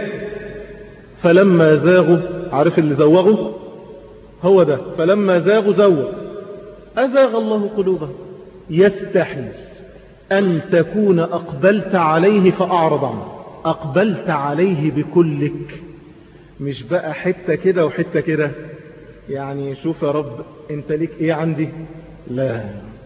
[SPEAKER 2] فلما زاغوا عارف اللي زوغوا هو ده فلما زاغوا زوغ أزاغ الله قلوبهم يستحي أن تكون أقبلت عليه فأعرض عنه أقبلت عليه بكلك مش بقى حتة كده وحتة كده يعني شوف يا رب انت ليك ايه عندي لا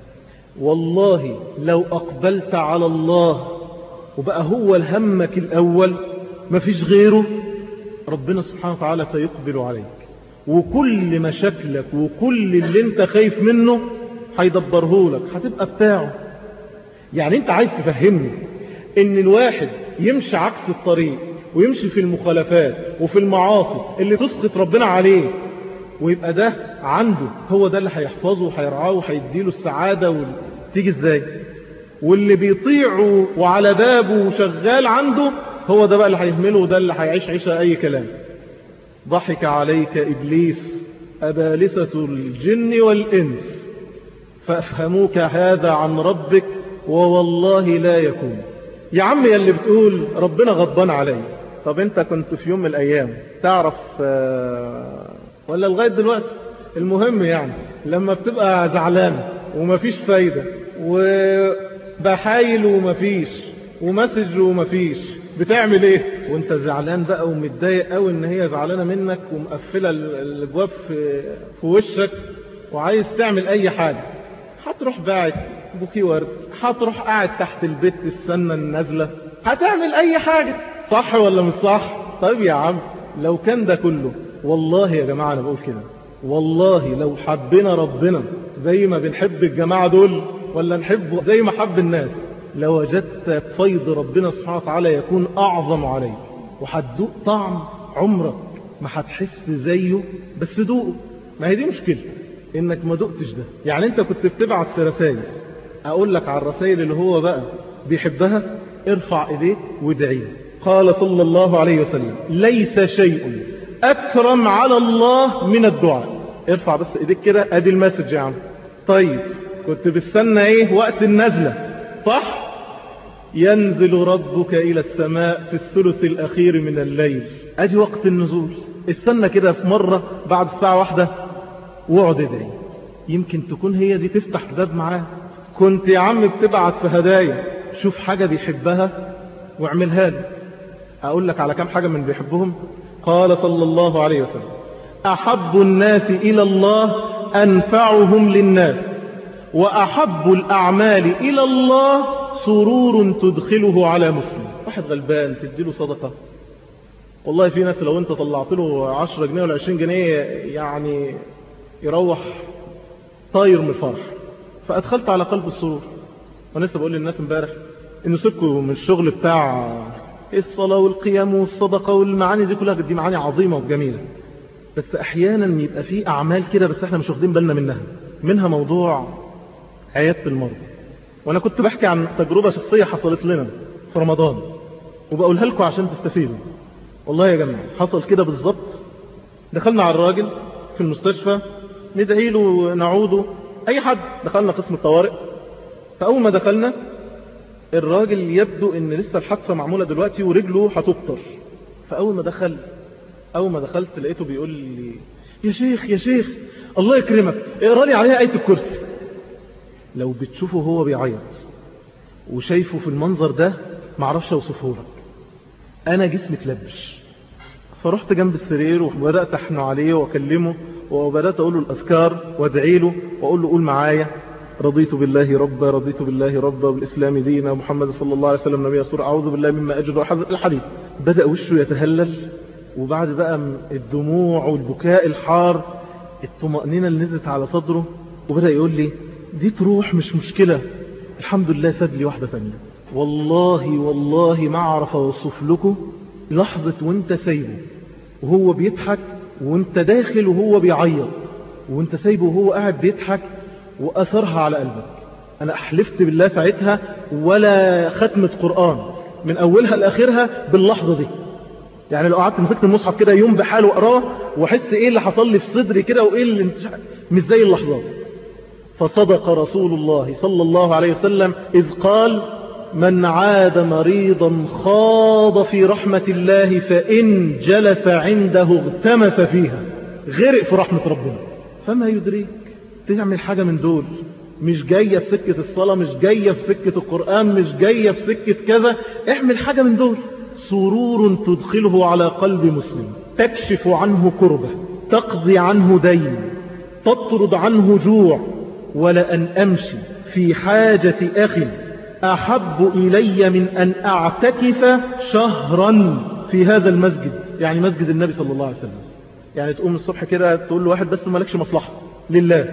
[SPEAKER 2] والله لو أقبلت على الله وبقى هو الهمك الأول مفيش غيره ربنا سبحانه وتعالى سيقبل عليك وكل مشاكلك وكل اللي انت خايف منه هيدبره لك هتبقى بتاعه يعني انت عايز تفهمني ان الواحد يمشي عكس الطريق ويمشي في المخالفات وفي المعاصي اللي تسخط ربنا عليه ويبقى ده عنده هو ده اللي هيحفظه وهيرعاه وهيديله السعادة وتيجي ازاي واللي بيطيعه وعلى بابه شغال عنده هو ده بقى اللي هيهمله وده اللي هيعيش عيشة اي كلام ضحك عليك ابليس ابالسة الجن والانس فافهموك هذا عن ربك ووالله لا يكون يا عم يا اللي بتقول ربنا غضبان علي طب انت كنت في يوم من الايام تعرف آه ولا لغاية دلوقتي المهم يعني لما بتبقى زعلان ومفيش فايدة وبحايل ومفيش ومسج ومفيش بتعمل ايه وانت زعلان بقى ومتضايق قوي ان هي زعلانة منك ومقفلة الابواب في, في وشك وعايز تعمل اي حاجة هتروح باعت بوكي ورد هتروح قاعد تحت البيت السنة النازلة هتعمل اي حاجة صح ولا مش صح طيب يا عم لو كان ده كله والله يا جماعة أنا بقول كده والله لو حبنا ربنا زي ما بنحب الجماعة دول ولا نحبه زي ما حب الناس لوجدت فيض ربنا سبحانه وتعالى يكون أعظم عليك وهتدوق طعم عمرك ما هتحس زيه بس دوقه ما هي دي مشكلة انك ما دقتش ده يعني انت كنت بتبعت في رسائل اقول لك على الرسائل اللي هو بقى بيحبها ارفع ايديك وادعي قال صلى الله عليه وسلم ليس شيء أكرم على الله من الدعاء ارفع بس ايديك كده ادي المسج يا عم طيب كنت بستنى ايه وقت النزلة صح ينزل ربك الى السماء في الثلث الاخير من الليل ادي وقت النزول استنى كده في مرة بعد الساعة واحدة واقعد ادعي يمكن تكون هي دي تفتح باب معاه كنت يا عم بتبعت في هدايا شوف حاجة بيحبها واعملها له اقول لك على كام حاجة من بيحبهم قال صلى الله عليه وسلم أحب الناس إلى الله أنفعهم للناس وأحب الأعمال إلى الله سرور تدخله على مسلم واحد غلبان تديله صدقة والله في ناس لو انت طلعت له 10 جنيه ولا 20 جنيه يعني يروح طاير من الفرح فأدخلت على قلب السرور وانا لسه بقول للناس امبارح انه سيبكوا من الشغل بتاع الصلاة والقيام والصدقة والمعاني دي كلها دي معاني عظيمة وجميلة بس احيانا يبقى في اعمال كده بس احنا مش واخدين بالنا منها منها موضوع عيادة المرضى وانا كنت بحكي عن تجربة شخصية حصلت لنا في رمضان وبقولها لكم عشان تستفيدوا والله يا جماعة حصل كده بالظبط دخلنا على الراجل في المستشفى ندعي له نعوده اي حد دخلنا قسم الطوارئ فاول ما دخلنا الراجل يبدو ان لسه الحادثة معمولة دلوقتي ورجله هتبطر فاول ما دخل اول ما دخلت لقيته بيقول لي يا شيخ يا شيخ الله يكرمك اقرا لي عليها آية الكرسي لو بتشوفه هو بيعيط وشايفه في المنظر ده معرفش اوصفه لك انا جسمي اتلبش فرحت جنب السرير وبدأت احنو عليه واكلمه وبدأت اقول له الاذكار وادعي له واقول له قول معايا رضيت بالله ربا رضيت بالله ربا وبالإسلام دينا محمد صلى الله عليه وسلم نبي سورة أعوذ بالله مما أجد الحديث بدأ وشه يتهلل وبعد بقى الدموع والبكاء الحار الطمأنينة اللي نزلت على صدره وبدأ يقول لي دي تروح مش مشكلة الحمد لله ساب لي واحدة ثانية والله والله ما أعرف أوصف لكم لحظة وانت سايبه وهو بيضحك وانت داخل وهو بيعيط وانت سايبه وهو قاعد بيضحك وأثرها على قلبك أنا أحلفت بالله ساعتها ولا ختمة قرآن من أولها لآخرها باللحظة دي يعني لو قعدت مسكت المصحف كده يوم بحاله وأقراه وأحس إيه اللي حصل لي في صدري كده وإيه اللي مش زي اللحظات فصدق رسول الله صلى الله عليه وسلم إذ قال من عاد مريضا خاض في رحمة الله فإن جلس عنده اغتمس فيها غرق في رحمة ربنا فما يدريك تعمل حاجة من دول مش جاية في سكة الصلاة مش جاية في سكة القرآن مش جاية في سكة كذا اعمل حاجة من دول سرور تدخله على قلب مسلم تكشف عنه كربة تقضي عنه دين تطرد عنه جوع ولأن أمشي في حاجة أخي أحب إلي من أن أعتكف شهرا في هذا المسجد يعني مسجد النبي صلى الله عليه وسلم يعني تقوم الصبح كده تقول له واحد بس مالكش مصلحة لله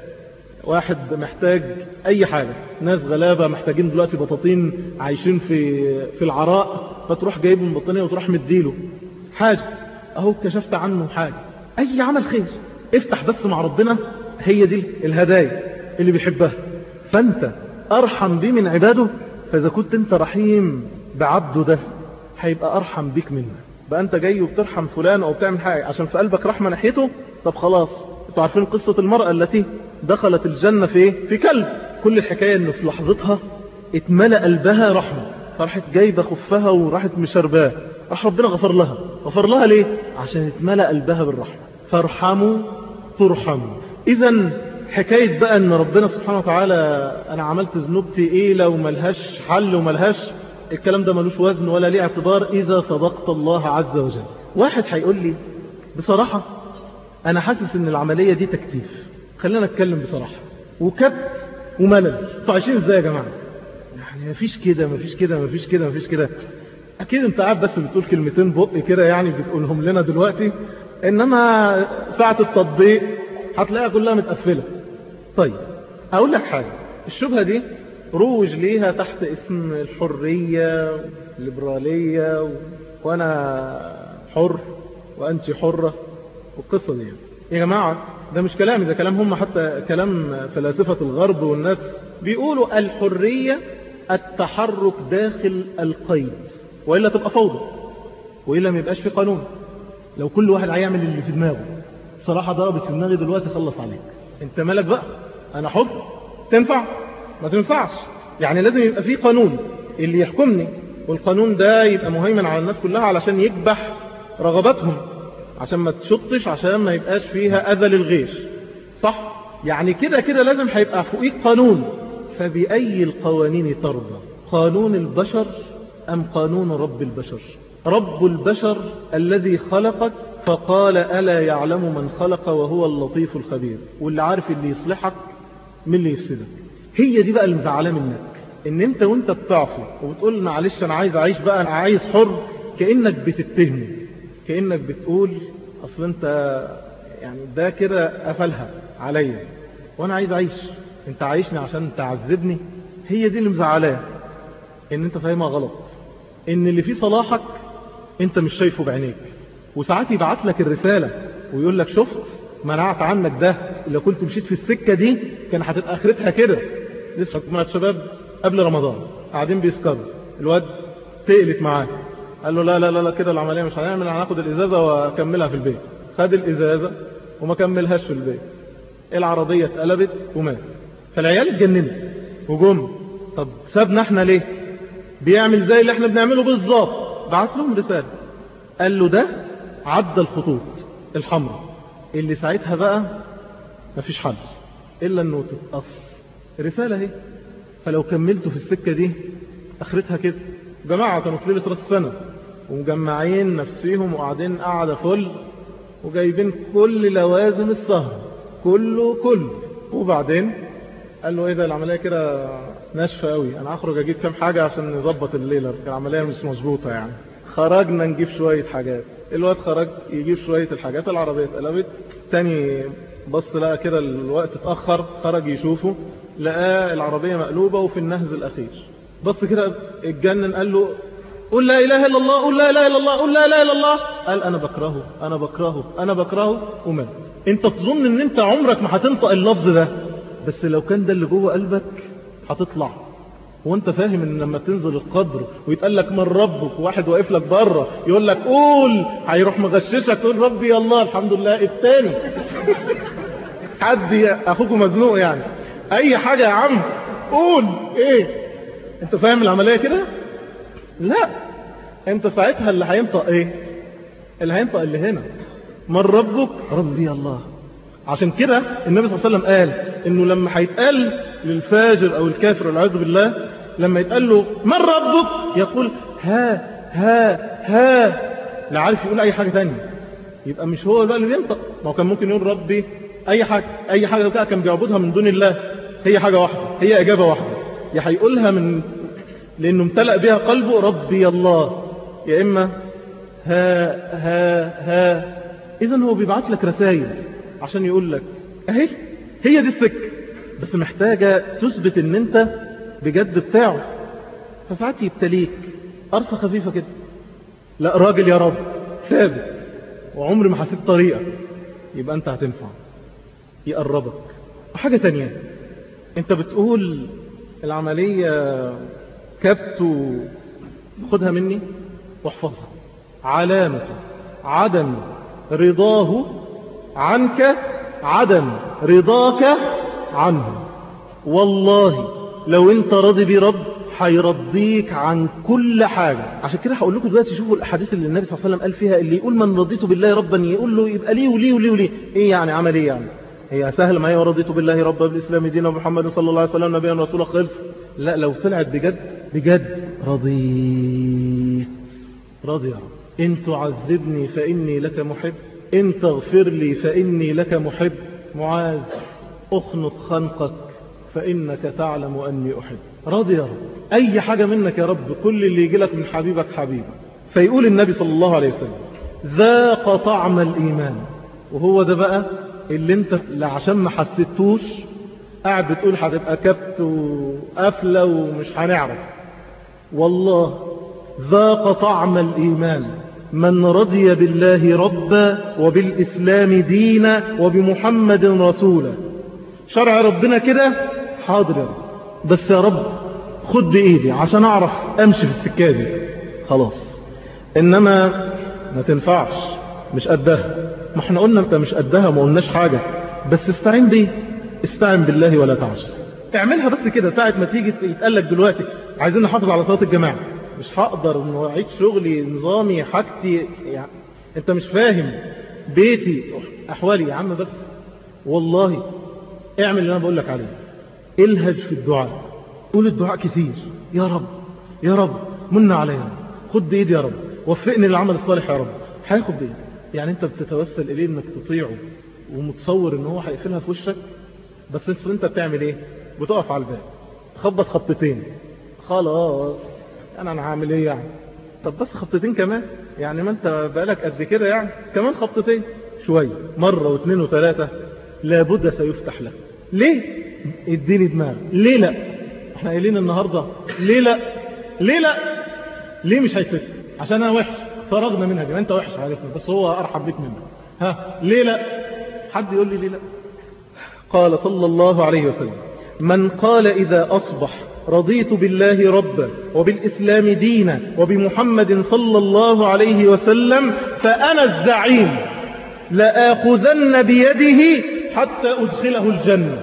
[SPEAKER 2] واحد محتاج اي حاجة ناس غلابة محتاجين دلوقتي بطاطين عايشين في في العراء فتروح جايب من بطانية وتروح مديله حاجة اهو كشفت عنه حاجة اي عمل خير افتح بس مع ربنا هي دي الهدايا اللي بيحبها فانت ارحم بيه من عباده فاذا كنت انت رحيم بعبده ده هيبقى ارحم بيك منه بقى انت جاي وبترحم فلان او بتعمل حاجة عشان في قلبك رحمة ناحيته طب خلاص انتوا عارفين قصة المرأة التي دخلت الجنة في ايه؟ في كلب كل الحكاية انه في لحظتها اتملأ قلبها رحمة فراحت جايبة خفها وراحت مشرباه راح ربنا غفر لها غفر لها ليه عشان اتملأ قلبها بالرحمة فارحموا ترحموا اذا حكاية بقى ان ربنا سبحانه وتعالى انا عملت ذنوبتي ايه لو ملهاش حل وملهاش الكلام ده ملوش وزن ولا ليه اعتبار اذا صدقت الله عز وجل واحد هيقول لي بصراحة انا حاسس ان العملية دي تكتيف خلينا نتكلم بصراحة وكبت وملل انتوا عايشين ازاي يا جماعة يعني مفيش كده مفيش كده مفيش كده مفيش كده اكيد انت قاعد بس بتقول كلمتين بق كده يعني بتقولهم لنا دلوقتي انما ساعة التطبيق هتلاقيها كلها متقفلة طيب اقول لك حاجة الشبهة دي روج ليها تحت اسم الحرية الليبرالية و... وانا حر وانت حرة والقصة دي يا جماعة ده مش كلامي ده كلام هم حتى كلام فلاسفة الغرب والناس بيقولوا الحرية التحرك داخل القيد وإلا تبقى فوضى وإلا ما يبقاش في قانون لو كل واحد هيعمل اللي في دماغه صراحة ضربت في دماغي دلوقتي خلص عليك انت مالك بقى انا حر تنفع ما تنفعش يعني لازم يبقى في قانون اللي يحكمني والقانون ده يبقى مهيمن على الناس كلها علشان يكبح رغباتهم عشان ما تشطش عشان ما يبقاش فيها أذى للغير صح؟ يعني كده كده لازم هيبقى فوقيك قانون فبأي القوانين ترضى قانون البشر أم قانون رب البشر رب البشر الذي خلقك فقال ألا يعلم من خلق وهو اللطيف الخبير واللي عارف اللي يصلحك من اللي يفسدك هي دي بقى المزعلة منك ان انت وانت بتعصي وبتقول معلش انا عايز اعيش بقى انا عايز حر كأنك بتتهمني كأنك بتقول اصل انت يعني ده كده قفلها عليا وانا عايز اعيش انت عايشني عشان تعذبني هي دي اللي مزعلاه ان انت فاهمها غلط ان اللي فيه صلاحك انت مش شايفه بعينيك وساعات يبعت لك الرسالة ويقول لك شفت منعت عنك ده لو كنت مشيت في السكة دي كان هتبقى اخرتها كده لسه مجموعة شباب قبل رمضان قاعدين بيسكروا الواد تقلت معاه قال له لا لا لا, لا كده العملية مش هنعمل هناخد الإزازة وأكملها في البيت خد الإزازة وما كملهاش في البيت العربية اتقلبت ومات فالعيال اتجننوا وجم طب سابنا احنا ليه بيعمل زي اللي احنا بنعمله بالظبط بعت لهم رسالة قال له ده عدى الخطوط الحمراء اللي ساعتها بقى مفيش حل إلا أنه تتقص رسالة اهي فلو كملتوا في السكة دي اخرتها كده جماعة كانوا في ليلة راس السنة ومجمعين نفسيهم وقاعدين قاعدة فل وجايبين كل لوازم السهر كله كله وبعدين قال له ايه ده العملية كده ناشفة قوي انا هخرج اجيب كام حاجة عشان نظبط الليلة العملية مش مظبوطة يعني خرجنا نجيب شوية حاجات الواد خرج يجيب شوية الحاجات العربية اتقلبت تاني بص لقى كده الوقت اتأخر خرج يشوفه لقى العربية مقلوبة وفي النهز الأخير بص كده اتجنن قال له قل لا إله إلا الله قل لا إله إلا الله قل لا إله إلا الله قال أنا بكرهه أنا بكرهه أنا بكرهه ومات أنت تظن أن أنت عمرك ما هتنطق اللفظ ده بس لو كان ده اللي جوه قلبك هتطلع وانت فاهم ان لما تنزل القبر ويتقال لك من ربك وواحد واقف لك بره يقول لك قول هيروح مغششك تقول ربي الله الحمد لله التاني حد اخوك مزنوق يعني اي حاجة يا عم قول ايه انت فاهم العملية كده لا انت ساعتها اللي هينطق ايه اللي هينطق اللي هنا من ربك ربي الله عشان كده النبي صلى الله عليه وسلم قال انه لما هيتقال للفاجر او الكافر والعياذ بالله لما يتقال له من ربك يقول ها ها ها لا عارف يقول اي حاجة تانية يبقى مش هو بقى اللي بينطق ما هو كان ممكن يقول ربي اي حاجة اي حاجة بقى كان بيعبدها من دون الله هي حاجة واحدة هي اجابة واحدة يا هيقولها من لانه امتلأ بها قلبه ربي الله يا اما ها ها ها إذا هو بيبعت لك رسائل عشان يقول لك أهي هي دي السكة بس محتاجة تثبت ان انت بجد بتاعه فساعات يبتليك قرصة خفيفة كده لا راجل يا رب ثابت وعمري ما حسيت طريقة يبقى انت هتنفع يقربك وحاجة تانية انت بتقول العملية كبت خدها مني واحفظها علامة عدم رضاه عنك عدم رضاك عنه والله لو انت راضي برب هيرضيك عن كل حاجة عشان كده هقول لكم دلوقتي شوفوا الاحاديث اللي النبي صلى الله عليه وسلم قال فيها اللي يقول من رضيت بالله ربا يقول له يبقى ليه وليه وليه وليه ايه يعني عمل ايه يعني هي سهل ما هي ورضيت بالله ربا بالاسلام دينا ومحمد صلى الله عليه وسلم نبيا ورسولا خلص لا لو طلعت بجد بجد رضيت راضي يا رب ان تعذبني فاني لك محب ان تغفر لي فاني لك محب معاذ اخنق خنقك فإنك تعلم أني أحب راضي يا رب أي حاجة منك يا رب كل اللي يجي لك من حبيبك حبيبك فيقول النبي صلى الله عليه وسلم ذاق طعم الإيمان وهو ده بقى اللي انت لا عشان ما حسيتوش قاعد بتقول هتبقى كبت وقفلة ومش هنعرف والله ذاق طعم الإيمان من رضي بالله ربا وبالإسلام دينا وبمحمد رسولا شرع ربنا كده حاضر يا رب بس يا رب خد بإيدي عشان أعرف أمشي في السكة دي خلاص إنما ما تنفعش مش قدها ما احنا قلنا انت مش قدها ما قلناش حاجة بس استعين بيه استعين بالله ولا تعجز اعملها بس كده ساعة ما تيجي يتقال لك دلوقتي عايزين نحافظ على صلاة الجماعة مش هقدر انه اعيد شغلي نظامي حاجتي يعني انت مش فاهم بيتي احوالي يا عم بس والله اعمل اللي انا بقول لك عليه الهج في الدعاء قول الدعاء كتير يا رب يا رب من علينا خد بايدي يا رب وفقني للعمل الصالح يا رب هياخد بايدي يعني انت بتتوسل اليه انك تطيعه ومتصور ان هو هيقفلها في وشك بس انت بتعمل ايه بتقف على الباب تخبط خبطتين خلاص انا انا هعمل ايه يعني طب بس خبطتين كمان يعني ما انت بقالك قد كده يعني كمان خبطتين شوية مرة واثنين وثلاثة لابد سيفتح لك ليه اديني دماغ ليه لا احنا قايلين النهاردة ليه لا ليه لا ليه مش هيتفتح عشان انا وحش فرغنا منها دي ما انت وحش عارفنا بس هو ارحب بيك منك ها ليه لا حد يقول لي ليه لا قال صلى الله عليه وسلم من قال إذا أصبح رضيت بالله ربا وبالإسلام دينا وبمحمد صلى الله عليه وسلم فأنا الزعيم لآخذن بيده حتى أدخله الجنة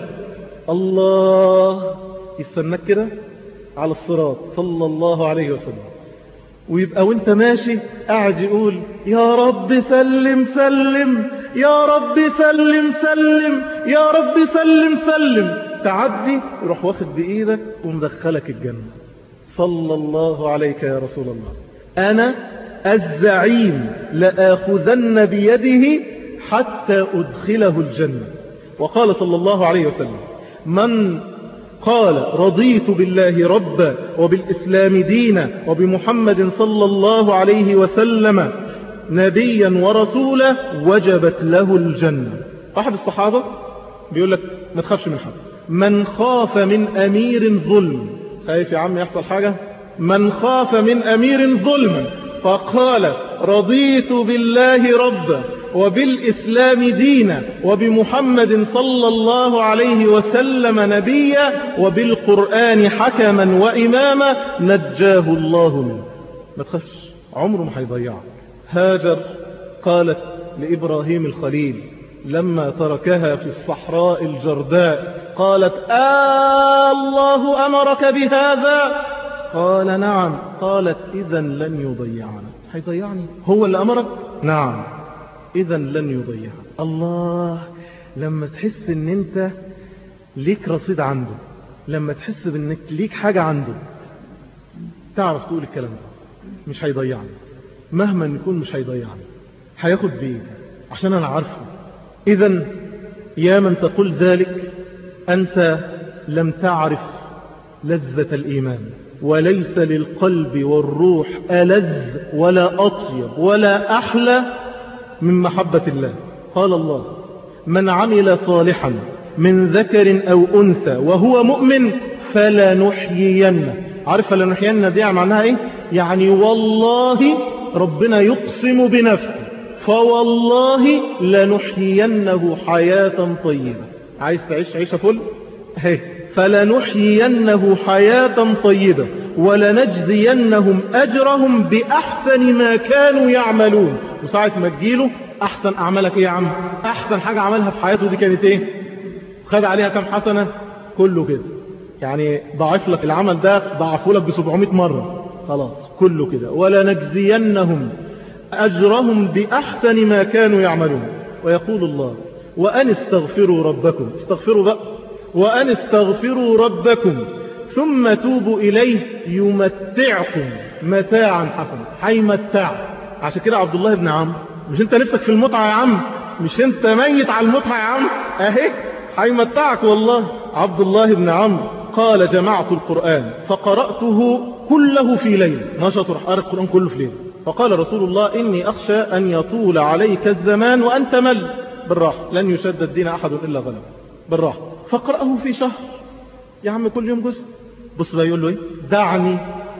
[SPEAKER 2] الله يستنك كده على الصراط صلى الله عليه وسلم ويبقى وانت ماشي قاعد يقول يا رب سلم سلم يا رب سلم سلم يا رب سلم سلم تعدي يروح واخد بإيدك ومدخلك الجنة صلى الله عليك يا رسول الله أنا الزعيم لآخذن بيده حتى أدخله الجنة وقال صلى الله عليه وسلم من قال رضيت بالله ربا وبالإسلام دينا وبمحمد صلى الله عليه وسلم نبيا ورسولا وجبت له الجنة أحد الصحابة بيقول لك ما تخافش من حد من خاف من أمير ظلم خايف يا عم يحصل حاجة من خاف من أمير ظلما فقال رضيت بالله ربا وبالإسلام دينا وبمحمد صلى الله عليه وسلم نبيا وبالقرآن حكما وإماما نجاه الله منه ما تخافش عمره ما هيضيعك هاجر قالت لإبراهيم الخليل لما تركها في الصحراء الجرداء قالت آه الله أمرك بهذا قال نعم قالت إذا لن يضيعنا هيضيعني هو اللي أمرك نعم إذا لن يضيعنا الله لما تحس ان انت ليك رصيد عنده لما تحس بانك ليك حاجة عنده تعرف تقول الكلام ده مش هيضيعني مهما يكون مش هيضيعني هياخد بيه عشان انا عارفه اذا يا من تقول ذلك انت لم تعرف لذة الايمان وليس للقلب والروح ألذ ولا أطيب ولا أحلى من محبة الله قال الله من عمل صالحا من ذكر أو أنثى وهو مؤمن فلنحيينه عارف فلنحيينه دي معناها إيه يعني والله ربنا يقسم بنفسه فوالله لنحيينه حياة طيبة عايز تعيش عيشة فل هي فلنحيينه حياة طيبة ولنجزينهم أجرهم بأحسن ما كانوا يعملون وساعة ما تجيله أحسن أعمالك إيه يا عم أحسن حاجة عملها في حياته دي كانت إيه خد عليها كم حسنة كله كده يعني ضعف لك العمل ده ضعفه لك ب 700 مرة خلاص كله كده ولنجزينهم أجرهم بأحسن ما كانوا يعملون ويقول الله وأن استغفروا ربكم استغفروا بقى وأن استغفروا ربكم ثم توبوا إليه يمتعكم متاعا حسنا هيمتع عشان كده عبد الله بن عمرو مش انت نفسك في المتعة يا عم مش انت ميت على المتعة يا عم اهي هيمتعك والله عبد الله بن عمرو قال جمعت القرآن فقرأته كله في ليل نشط راح قرأ القرآن كله في ليل فقال رسول الله إني أخشى أن يطول عليك الزمان وأنت مل بالراحة لن يشد الدين أحد إلا غلب بالراحة فاقرأه في شهر يا عم كل يوم جزء بص بقى يقول له ايه دعني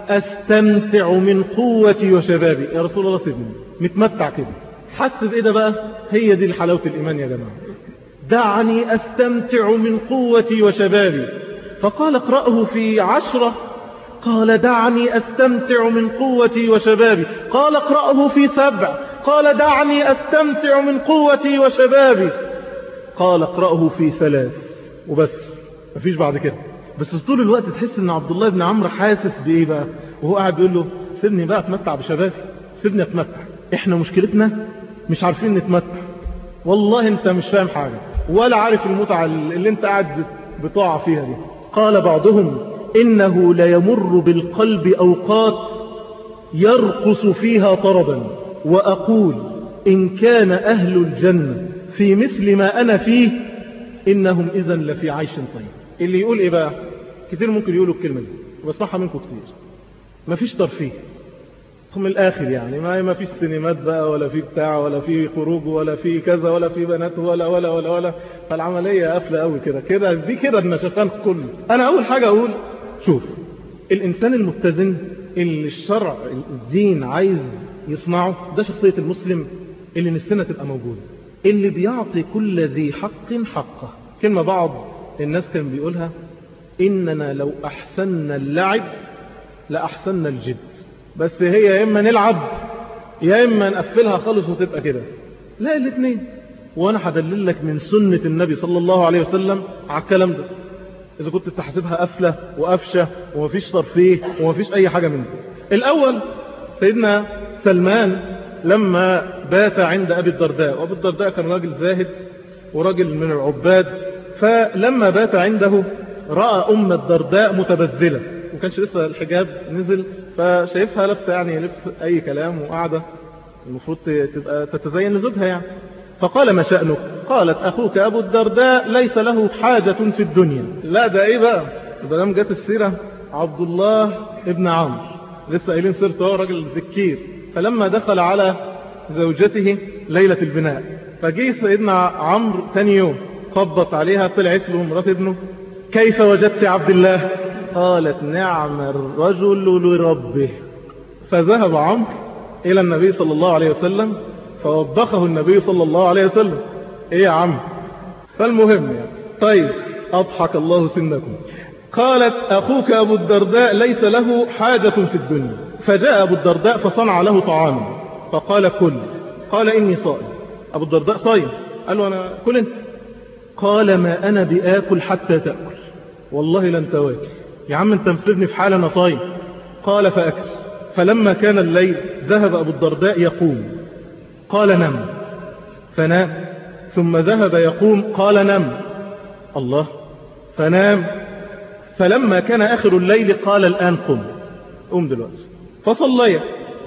[SPEAKER 2] استمتع من قوتي وشبابي يا رسول الله سيبني متمتع كده حس بايه ده بقى هي دي حلاوة الايمان يا جماعة دعني استمتع من قوتي وشبابي فقال اقرأه في عشرة قال دعني استمتع من قوتي وشبابي قال اقرأه في سبع قال دعني استمتع من قوتي وشبابي قال اقرأه في ثلاث وبس مفيش بعد كده بس طول الوقت تحس ان عبد الله بن عمرو حاسس بايه بقى وهو قاعد بيقول له سيبني بقى اتمتع بشبابي سيبني اتمتع احنا مشكلتنا مش عارفين نتمتع والله انت مش فاهم حاجة ولا عارف المتعة اللي انت قاعد بتقع فيها دي قال بعضهم انه ليمر بالقلب اوقات يرقص فيها طربا واقول ان كان اهل الجنة في مثل ما انا فيه انهم اذا لفي عيش طيب اللي يقول ايه بقى كتير ممكن يقولوا الكلمة دي واسمعها منكم كتير مفيش ترفيه من الاخر يعني ما ما فيش سينمات بقى ولا في بتاع ولا في خروج ولا في كذا ولا في بنات ولا ولا ولا ولا فالعمليه قافله قوي كده كده دي كده النشفان كله انا اول حاجه اقول شوف الانسان المتزن اللي الشرع الدين عايز يصنعه ده شخصيه المسلم اللي نفسنا تبقى موجوده اللي بيعطي كل ذي حق حقه كلمه بعض الناس كان بيقولها اننا لو احسننا اللعب لاحسننا الجد بس هي يا اما نلعب يا اما نقفلها خالص وتبقى كده لا الاثنين وانا هدلل لك من سنة النبي صلى الله عليه وسلم على الكلام ده اذا كنت تحسبها قفلة وقفشة ومفيش ترفيه ومفيش اي حاجة منه الاول سيدنا سلمان لما بات عند ابي الدرداء وابي الدرداء كان راجل زاهد وراجل من العباد فلما بات عنده رأى ام الدرداء متبذلة وكانش لسه الحجاب نزل فشايفها لابسه يعني لبس اي كلام وقاعده المفروض تبقى تتزين لزوجها يعني فقال ما شأنك قالت اخوك ابو الدرداء ليس له حاجة في الدنيا لا ده ايه بقى ده لم جت السيرة عبد الله ابن عمرو لسه قايلين سيرته هو راجل ذكير فلما دخل على زوجته ليلة البناء فجي سيدنا عمرو ثاني يوم خبط عليها طلعت له مرات ابنه كيف وجدت عبد الله قالت نعم الرجل لربه فذهب عمرو إلى النبي صلى الله عليه وسلم فوبخه النبي صلى الله عليه وسلم إيه يا عم فالمهم يعني طيب أضحك الله سنكم قالت أخوك أبو الدرداء ليس له حاجة في الدنيا فجاء أبو الدرداء فصنع له طعاما فقال كل قال إني صائم أبو الدرداء صايم قال له أنا كل أنت قال ما أنا بآكل حتى تأكل والله لن تواكل يا عم انت مسيبني في حال انا صايم قال فأكل فلما كان الليل ذهب أبو الدرداء يقوم قال نم فنام ثم ذهب يقوم قال نم الله فنام فلما كان آخر الليل قال الآن قم قم دلوقتي فصلي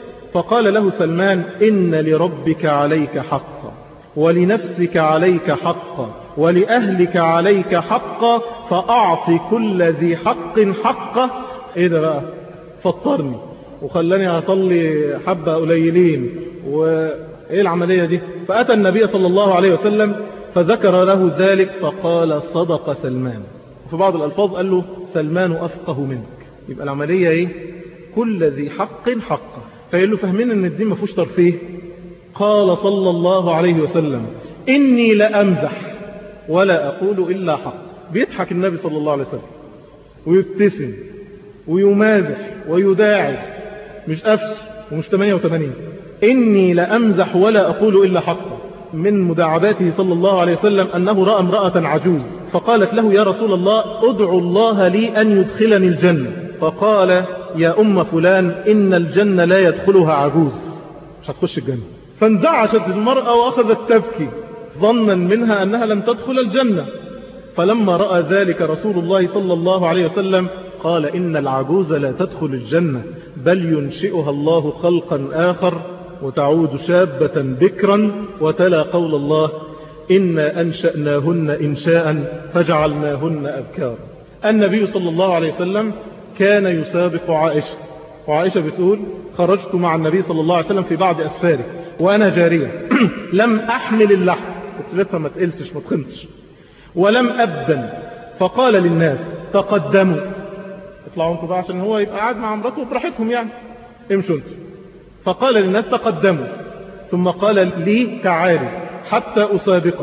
[SPEAKER 2] فقال له سلمان إن لربك عليك حقا ولنفسك عليك حقا ولأهلك عليك حقا فأعطي كل ذي حق حقه ايه ده بقى فطرني وخلاني أصلي حبة قليلين وإيه العملية دي فأتى النبي صلى الله عليه وسلم فذكر له ذلك فقال صدق سلمان وفي بعض الألفاظ قال له سلمان أفقه منك يبقى العملية إيه كل ذي حق حقه فيقول له فاهمين ان الدين ما فيهوش ترفيه قال صلى الله عليه وسلم إني لأمزح ولا أقول إلا حق بيضحك النبي صلى الله عليه وسلم ويبتسم ويمازح ويداعب مش أفس ومش 88 إني لأمزح ولا أقول إلا حقا من مداعباته صلى الله عليه وسلم أنه رأى امرأة عجوز فقالت له يا رسول الله ادعو الله لي أن يدخلني الجنة فقال يا أم فلان إن الجنة لا يدخلها عجوز مش هتخش الجنة فانزعشت المرأة وأخذت تبكي ظنا منها أنها لم تدخل الجنة فلما رأى ذلك رسول الله صلى الله عليه وسلم قال إن العجوز لا تدخل الجنة بل ينشئها الله خلقا آخر وتعود شابة بكرا وتلا قول الله إنا أنشأناهن إنشاء فجعلناهن أبكار النبي صلى الله عليه وسلم كان يسابق عائشة وعائشة بتقول خرجت مع النبي صلى الله عليه وسلم في بعض أسفاره وأنا جارية لم أحمل اللحم كنت لسه ما تقلتش ما تخمتش ولم أبدن فقال للناس تقدموا اطلعوا انتوا بقى عشان هو يبقى قاعد مع مراته براحتهم يعني امشوا انتوا فقال للناس تقدموا ثم قال لي تعالي حتى أسابقك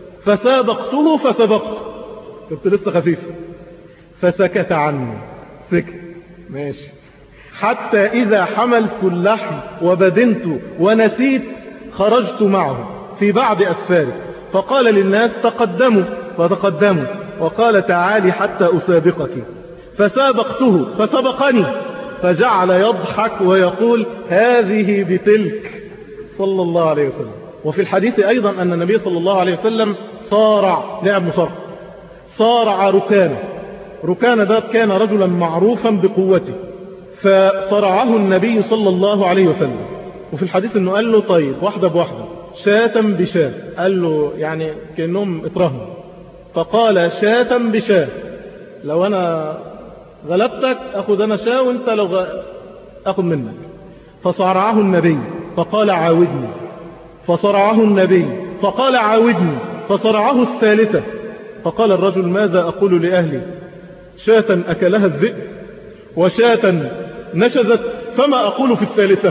[SPEAKER 2] فسابقته فسبقت كنت لسه خفيف فسكت عني سكت ماشي حتى إذا حملت اللحم وبدنت ونسيت خرجت معه في بعض أسفاره فقال للناس تقدموا فتقدموا وقال تعالي حتى أسابقك فسابقته فسبقني فجعل يضحك ويقول هذه بتلك صلى الله عليه وسلم وفي الحديث أيضا أن النبي صلى الله عليه وسلم صارع لعب مصارع صارع ركانه ركانه ده كان رجلا معروفا بقوته فصرعه النبي صلى الله عليه وسلم وفي الحديث انه قال له طيب واحدة بواحدة شاة بشاة قال له يعني كأنهم اترهنوا فقال شاة بشاة لو انا غلبتك اخذ انا شاة وانت لو غ... اخذ منك فصرعه النبي فقال عاودني فصرعه النبي فقال عاودني فصرعه الثالثة فقال الرجل ماذا أقول لأهلي شاة أكلها الذئب وشاة نشزت فما أقول في الثالثة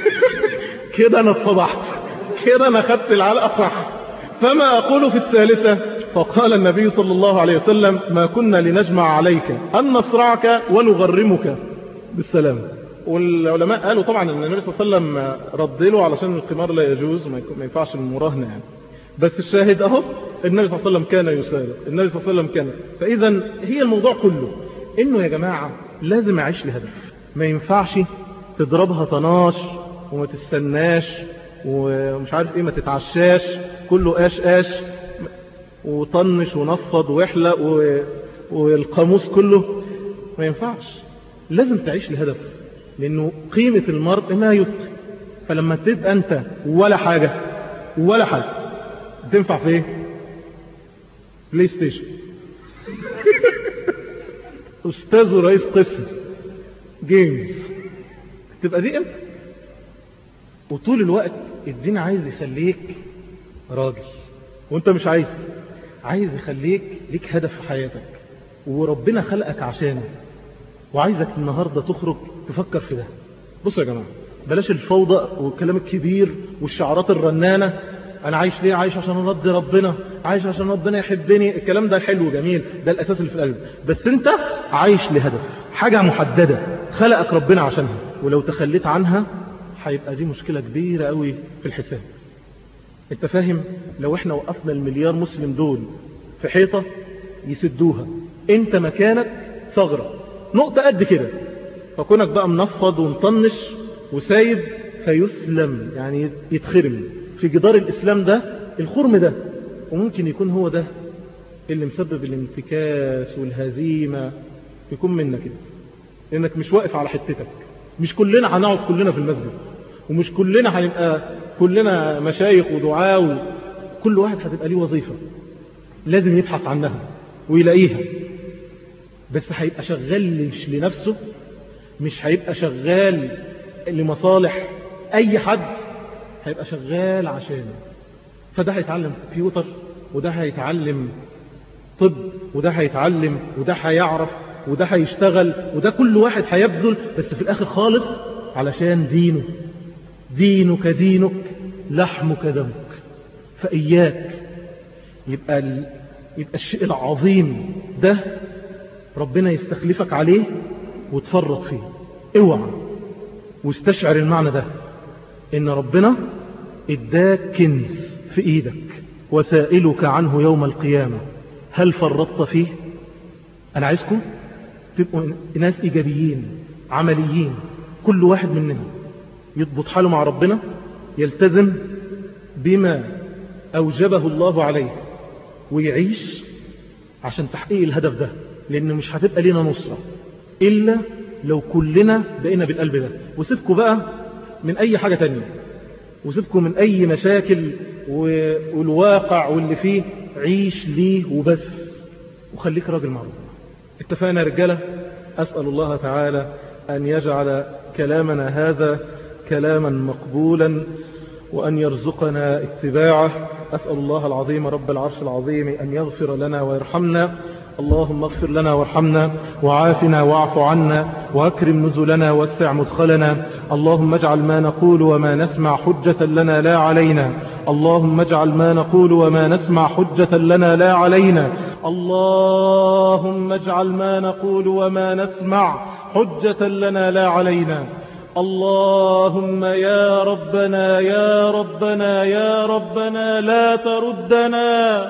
[SPEAKER 2] كده أنا اتصبحت كده أنا خدت العلقة صح فما أقول في الثالثة فقال النبي صلى الله عليه وسلم ما كنا لنجمع عليك أن نصرعك ونغرمك بالسلام والعلماء قالوا طبعا ان النبي صلى الله عليه وسلم رد له علشان القمار لا يجوز ما ينفعش المراهنة يعني بس الشاهد اهو النبي صلى الله عليه وسلم كان يسارع النبي صلى الله عليه وسلم كان فاذا هي الموضوع كله انه يا جماعة لازم اعيش لهدف ما ينفعش تضربها طناش وما تستناش ومش عارف ايه ما تتعشاش كله قاش قاش وطنش ونفض واحلق و... والقاموس كله ما ينفعش لازم تعيش لهدف لانه قيمة المرء ما يبقي فلما تبقى انت ولا حاجة ولا حاجة تنفع في ايه بلاي ستيشن استاذ ورئيس قسم جيمز تبقى دي انت وطول الوقت الدين عايز يخليك راجل وانت مش عايز عايز يخليك ليك هدف في حياتك وربنا خلقك عشانه وعايزك النهاردة تخرج تفكر في ده بصوا يا جماعة بلاش الفوضى والكلام الكبير والشعارات الرنانة انا عايش ليه عايش عشان ارضي ربنا عايش عشان ربنا يحبني الكلام ده حلو جميل ده الاساس اللي في القلب بس انت عايش لهدف حاجة محددة خلقك ربنا عشانها ولو تخليت عنها هيبقى دي مشكلة كبيرة قوي في الحساب انت فاهم لو احنا وقفنا المليار مسلم دول في حيطة يسدوها انت مكانك ثغرة نقطة قد كده فكونك بقى منفض ومطنش وسايب فيسلم يعني يتخرم في جدار الإسلام ده الخرم ده وممكن يكون هو ده اللي مسبب الانتكاس والهزيمة يكون منك كده لأنك مش واقف على حتتك مش كلنا هنقعد كلنا في المسجد ومش كلنا هنبقى كلنا مشايخ ودعاء كل واحد هتبقى ليه وظيفة لازم يبحث عنها ويلاقيها بس هيبقى شغال لنفسه مش هيبقى شغال لمصالح أي حد هيبقى شغال عشانه فده هيتعلم كمبيوتر وده هيتعلم طب وده هيتعلم وده هيعرف وده هيشتغل وده كل واحد هيبذل بس في الآخر خالص علشان دينه دينك دينك لحمك دمك فإياك يبقى, ال... يبقى الشيء العظيم ده ربنا يستخلفك عليه وتفرط فيه اوعى واستشعر المعنى ده ان ربنا اداك كنز في ايدك وسائلك عنه يوم القيامة هل فرطت فيه انا عايزكم تبقوا ناس ايجابيين عمليين كل واحد مننا يضبط حاله مع ربنا يلتزم بما اوجبه الله عليه ويعيش عشان تحقيق الهدف ده لان مش هتبقى لنا نصرة الا لو كلنا بقينا بالقلب ده وسيبكوا بقى من اي حاجة تانية وسيبكوا من اي مشاكل والواقع واللي فيه عيش ليه وبس وخليك راجل مع ربنا اتفقنا يا رجالة أسأل الله تعالى أن يجعل كلامنا هذا كلاما مقبولا وأن يرزقنا اتباعه أسأل الله العظيم رب العرش العظيم أن يغفر لنا ويرحمنا اللهم اغفر لنا وارحمنا وعافنا واعف عنا واكرم نزلنا واسع مدخلنا اللهم اجعل ما نقول وما نسمع حجة لنا لا علينا اللهم اجعل ما نقول وما نسمع حجة لنا لا علينا اللهم اجعل ما نقول وما نسمع حجة لنا لا علينا اللهم يا ربنا يا ربنا يا ربنا لا تردنا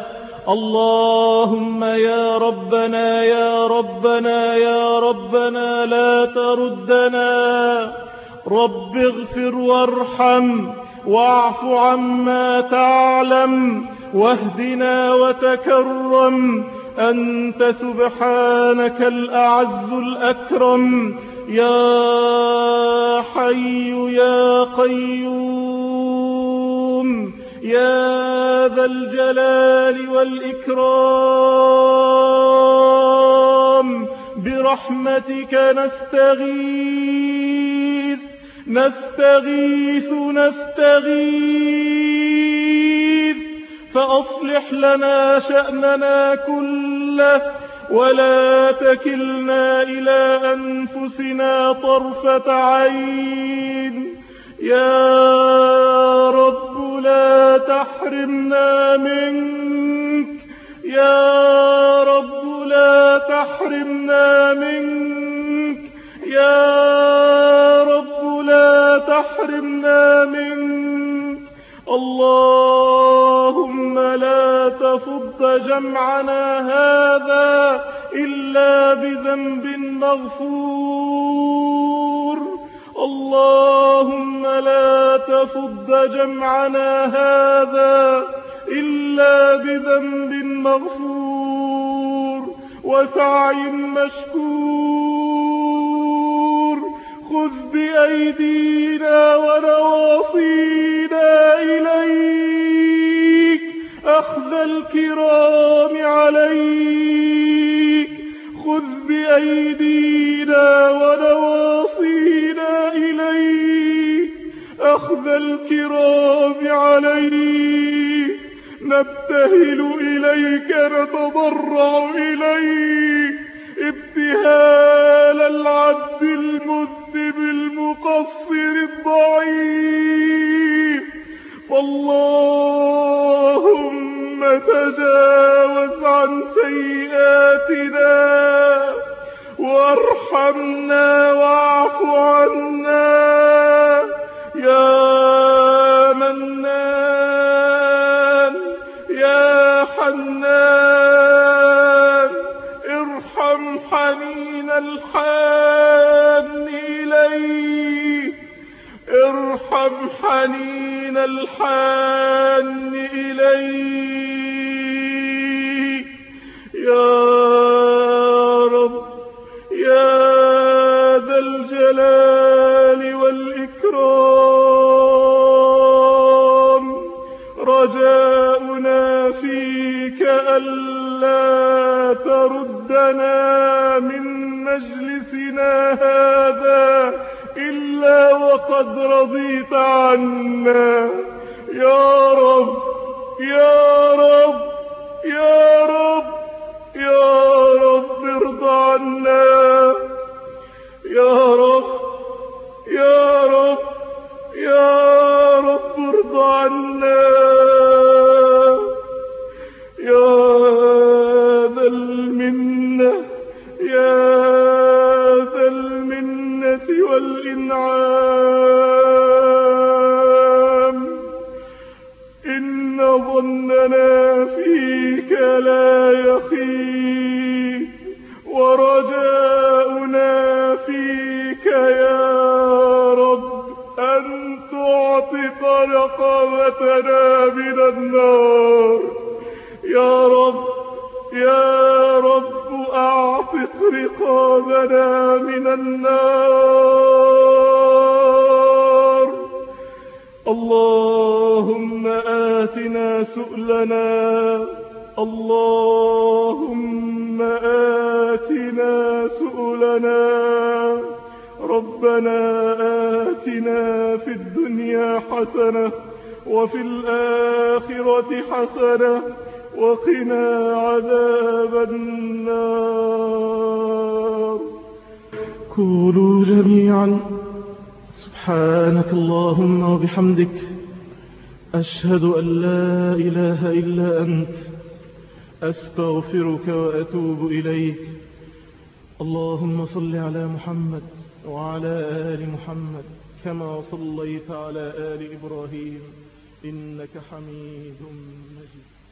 [SPEAKER 2] اللهم يا ربنا يا ربنا يا ربنا لا تردنا رب اغفر وارحم واعف عما تعلم واهدنا وتكرم أنت سبحانك الأعز الأكرم يا حي يا قيوم يا ذا الجلال والإكرام برحمتك نستغيث نستغيث نستغيث فأصلح لنا شأننا كله ولا تكلنا إلى أنفسنا طرفة عين يا رب لا تحرمنا منك يا رب لا تحرمنا منك يا رب لا تحرمنا منك اللهم لا تفض جمعنا هذا إلا بذنب مغفور اللهم لا تفض جمعنا هذا إلا بذنب مغفور وسعي مشكور خذ بأيدينا ونواصينا إليك أخذ الكرام عليك خذ بأيدينا ونواصينا إليك أخذ الكرام عليك نبتهل إليك نتضرع إليك ابتهال العبد المذنب المقصر الضعيف فاللهم تجاوز عن سيئاتنا وارحمنا واعف عنا يا منان يا حنان ارحم حنين الحان إليه ارحم حنين الحان إليه يا رب يا ذا الجلال والإكرام رجاؤنا فيك ألا تردنا من مجلسنا هذا وقد رضيت عنا يا رب يا رب يا رب يا رب ارضى عنا يا رب يا رب يا رب ارضى عنا يا ذا المنة يا ذا المنة والإنعام إن ظننا فيك لا يخيب ورجاؤنا فيك يا رب أن تعتق رقبتنا من النار يا رب يا رب أعتق رقابنا من النار اللهم آتنا سؤلنا اللهم آتنا سؤلنا ربنا آتنا في الدنيا حسنة وفي الآخرة حسنة وقنا عذاب النار قولوا جميعا سبحانك اللهم وبحمدك أشهد أن لا إله إلا أنت أستغفرك وأتوب إليك اللهم صل على محمد وعلى آل محمد كما صليت على آل إبراهيم إنك حميد مجيد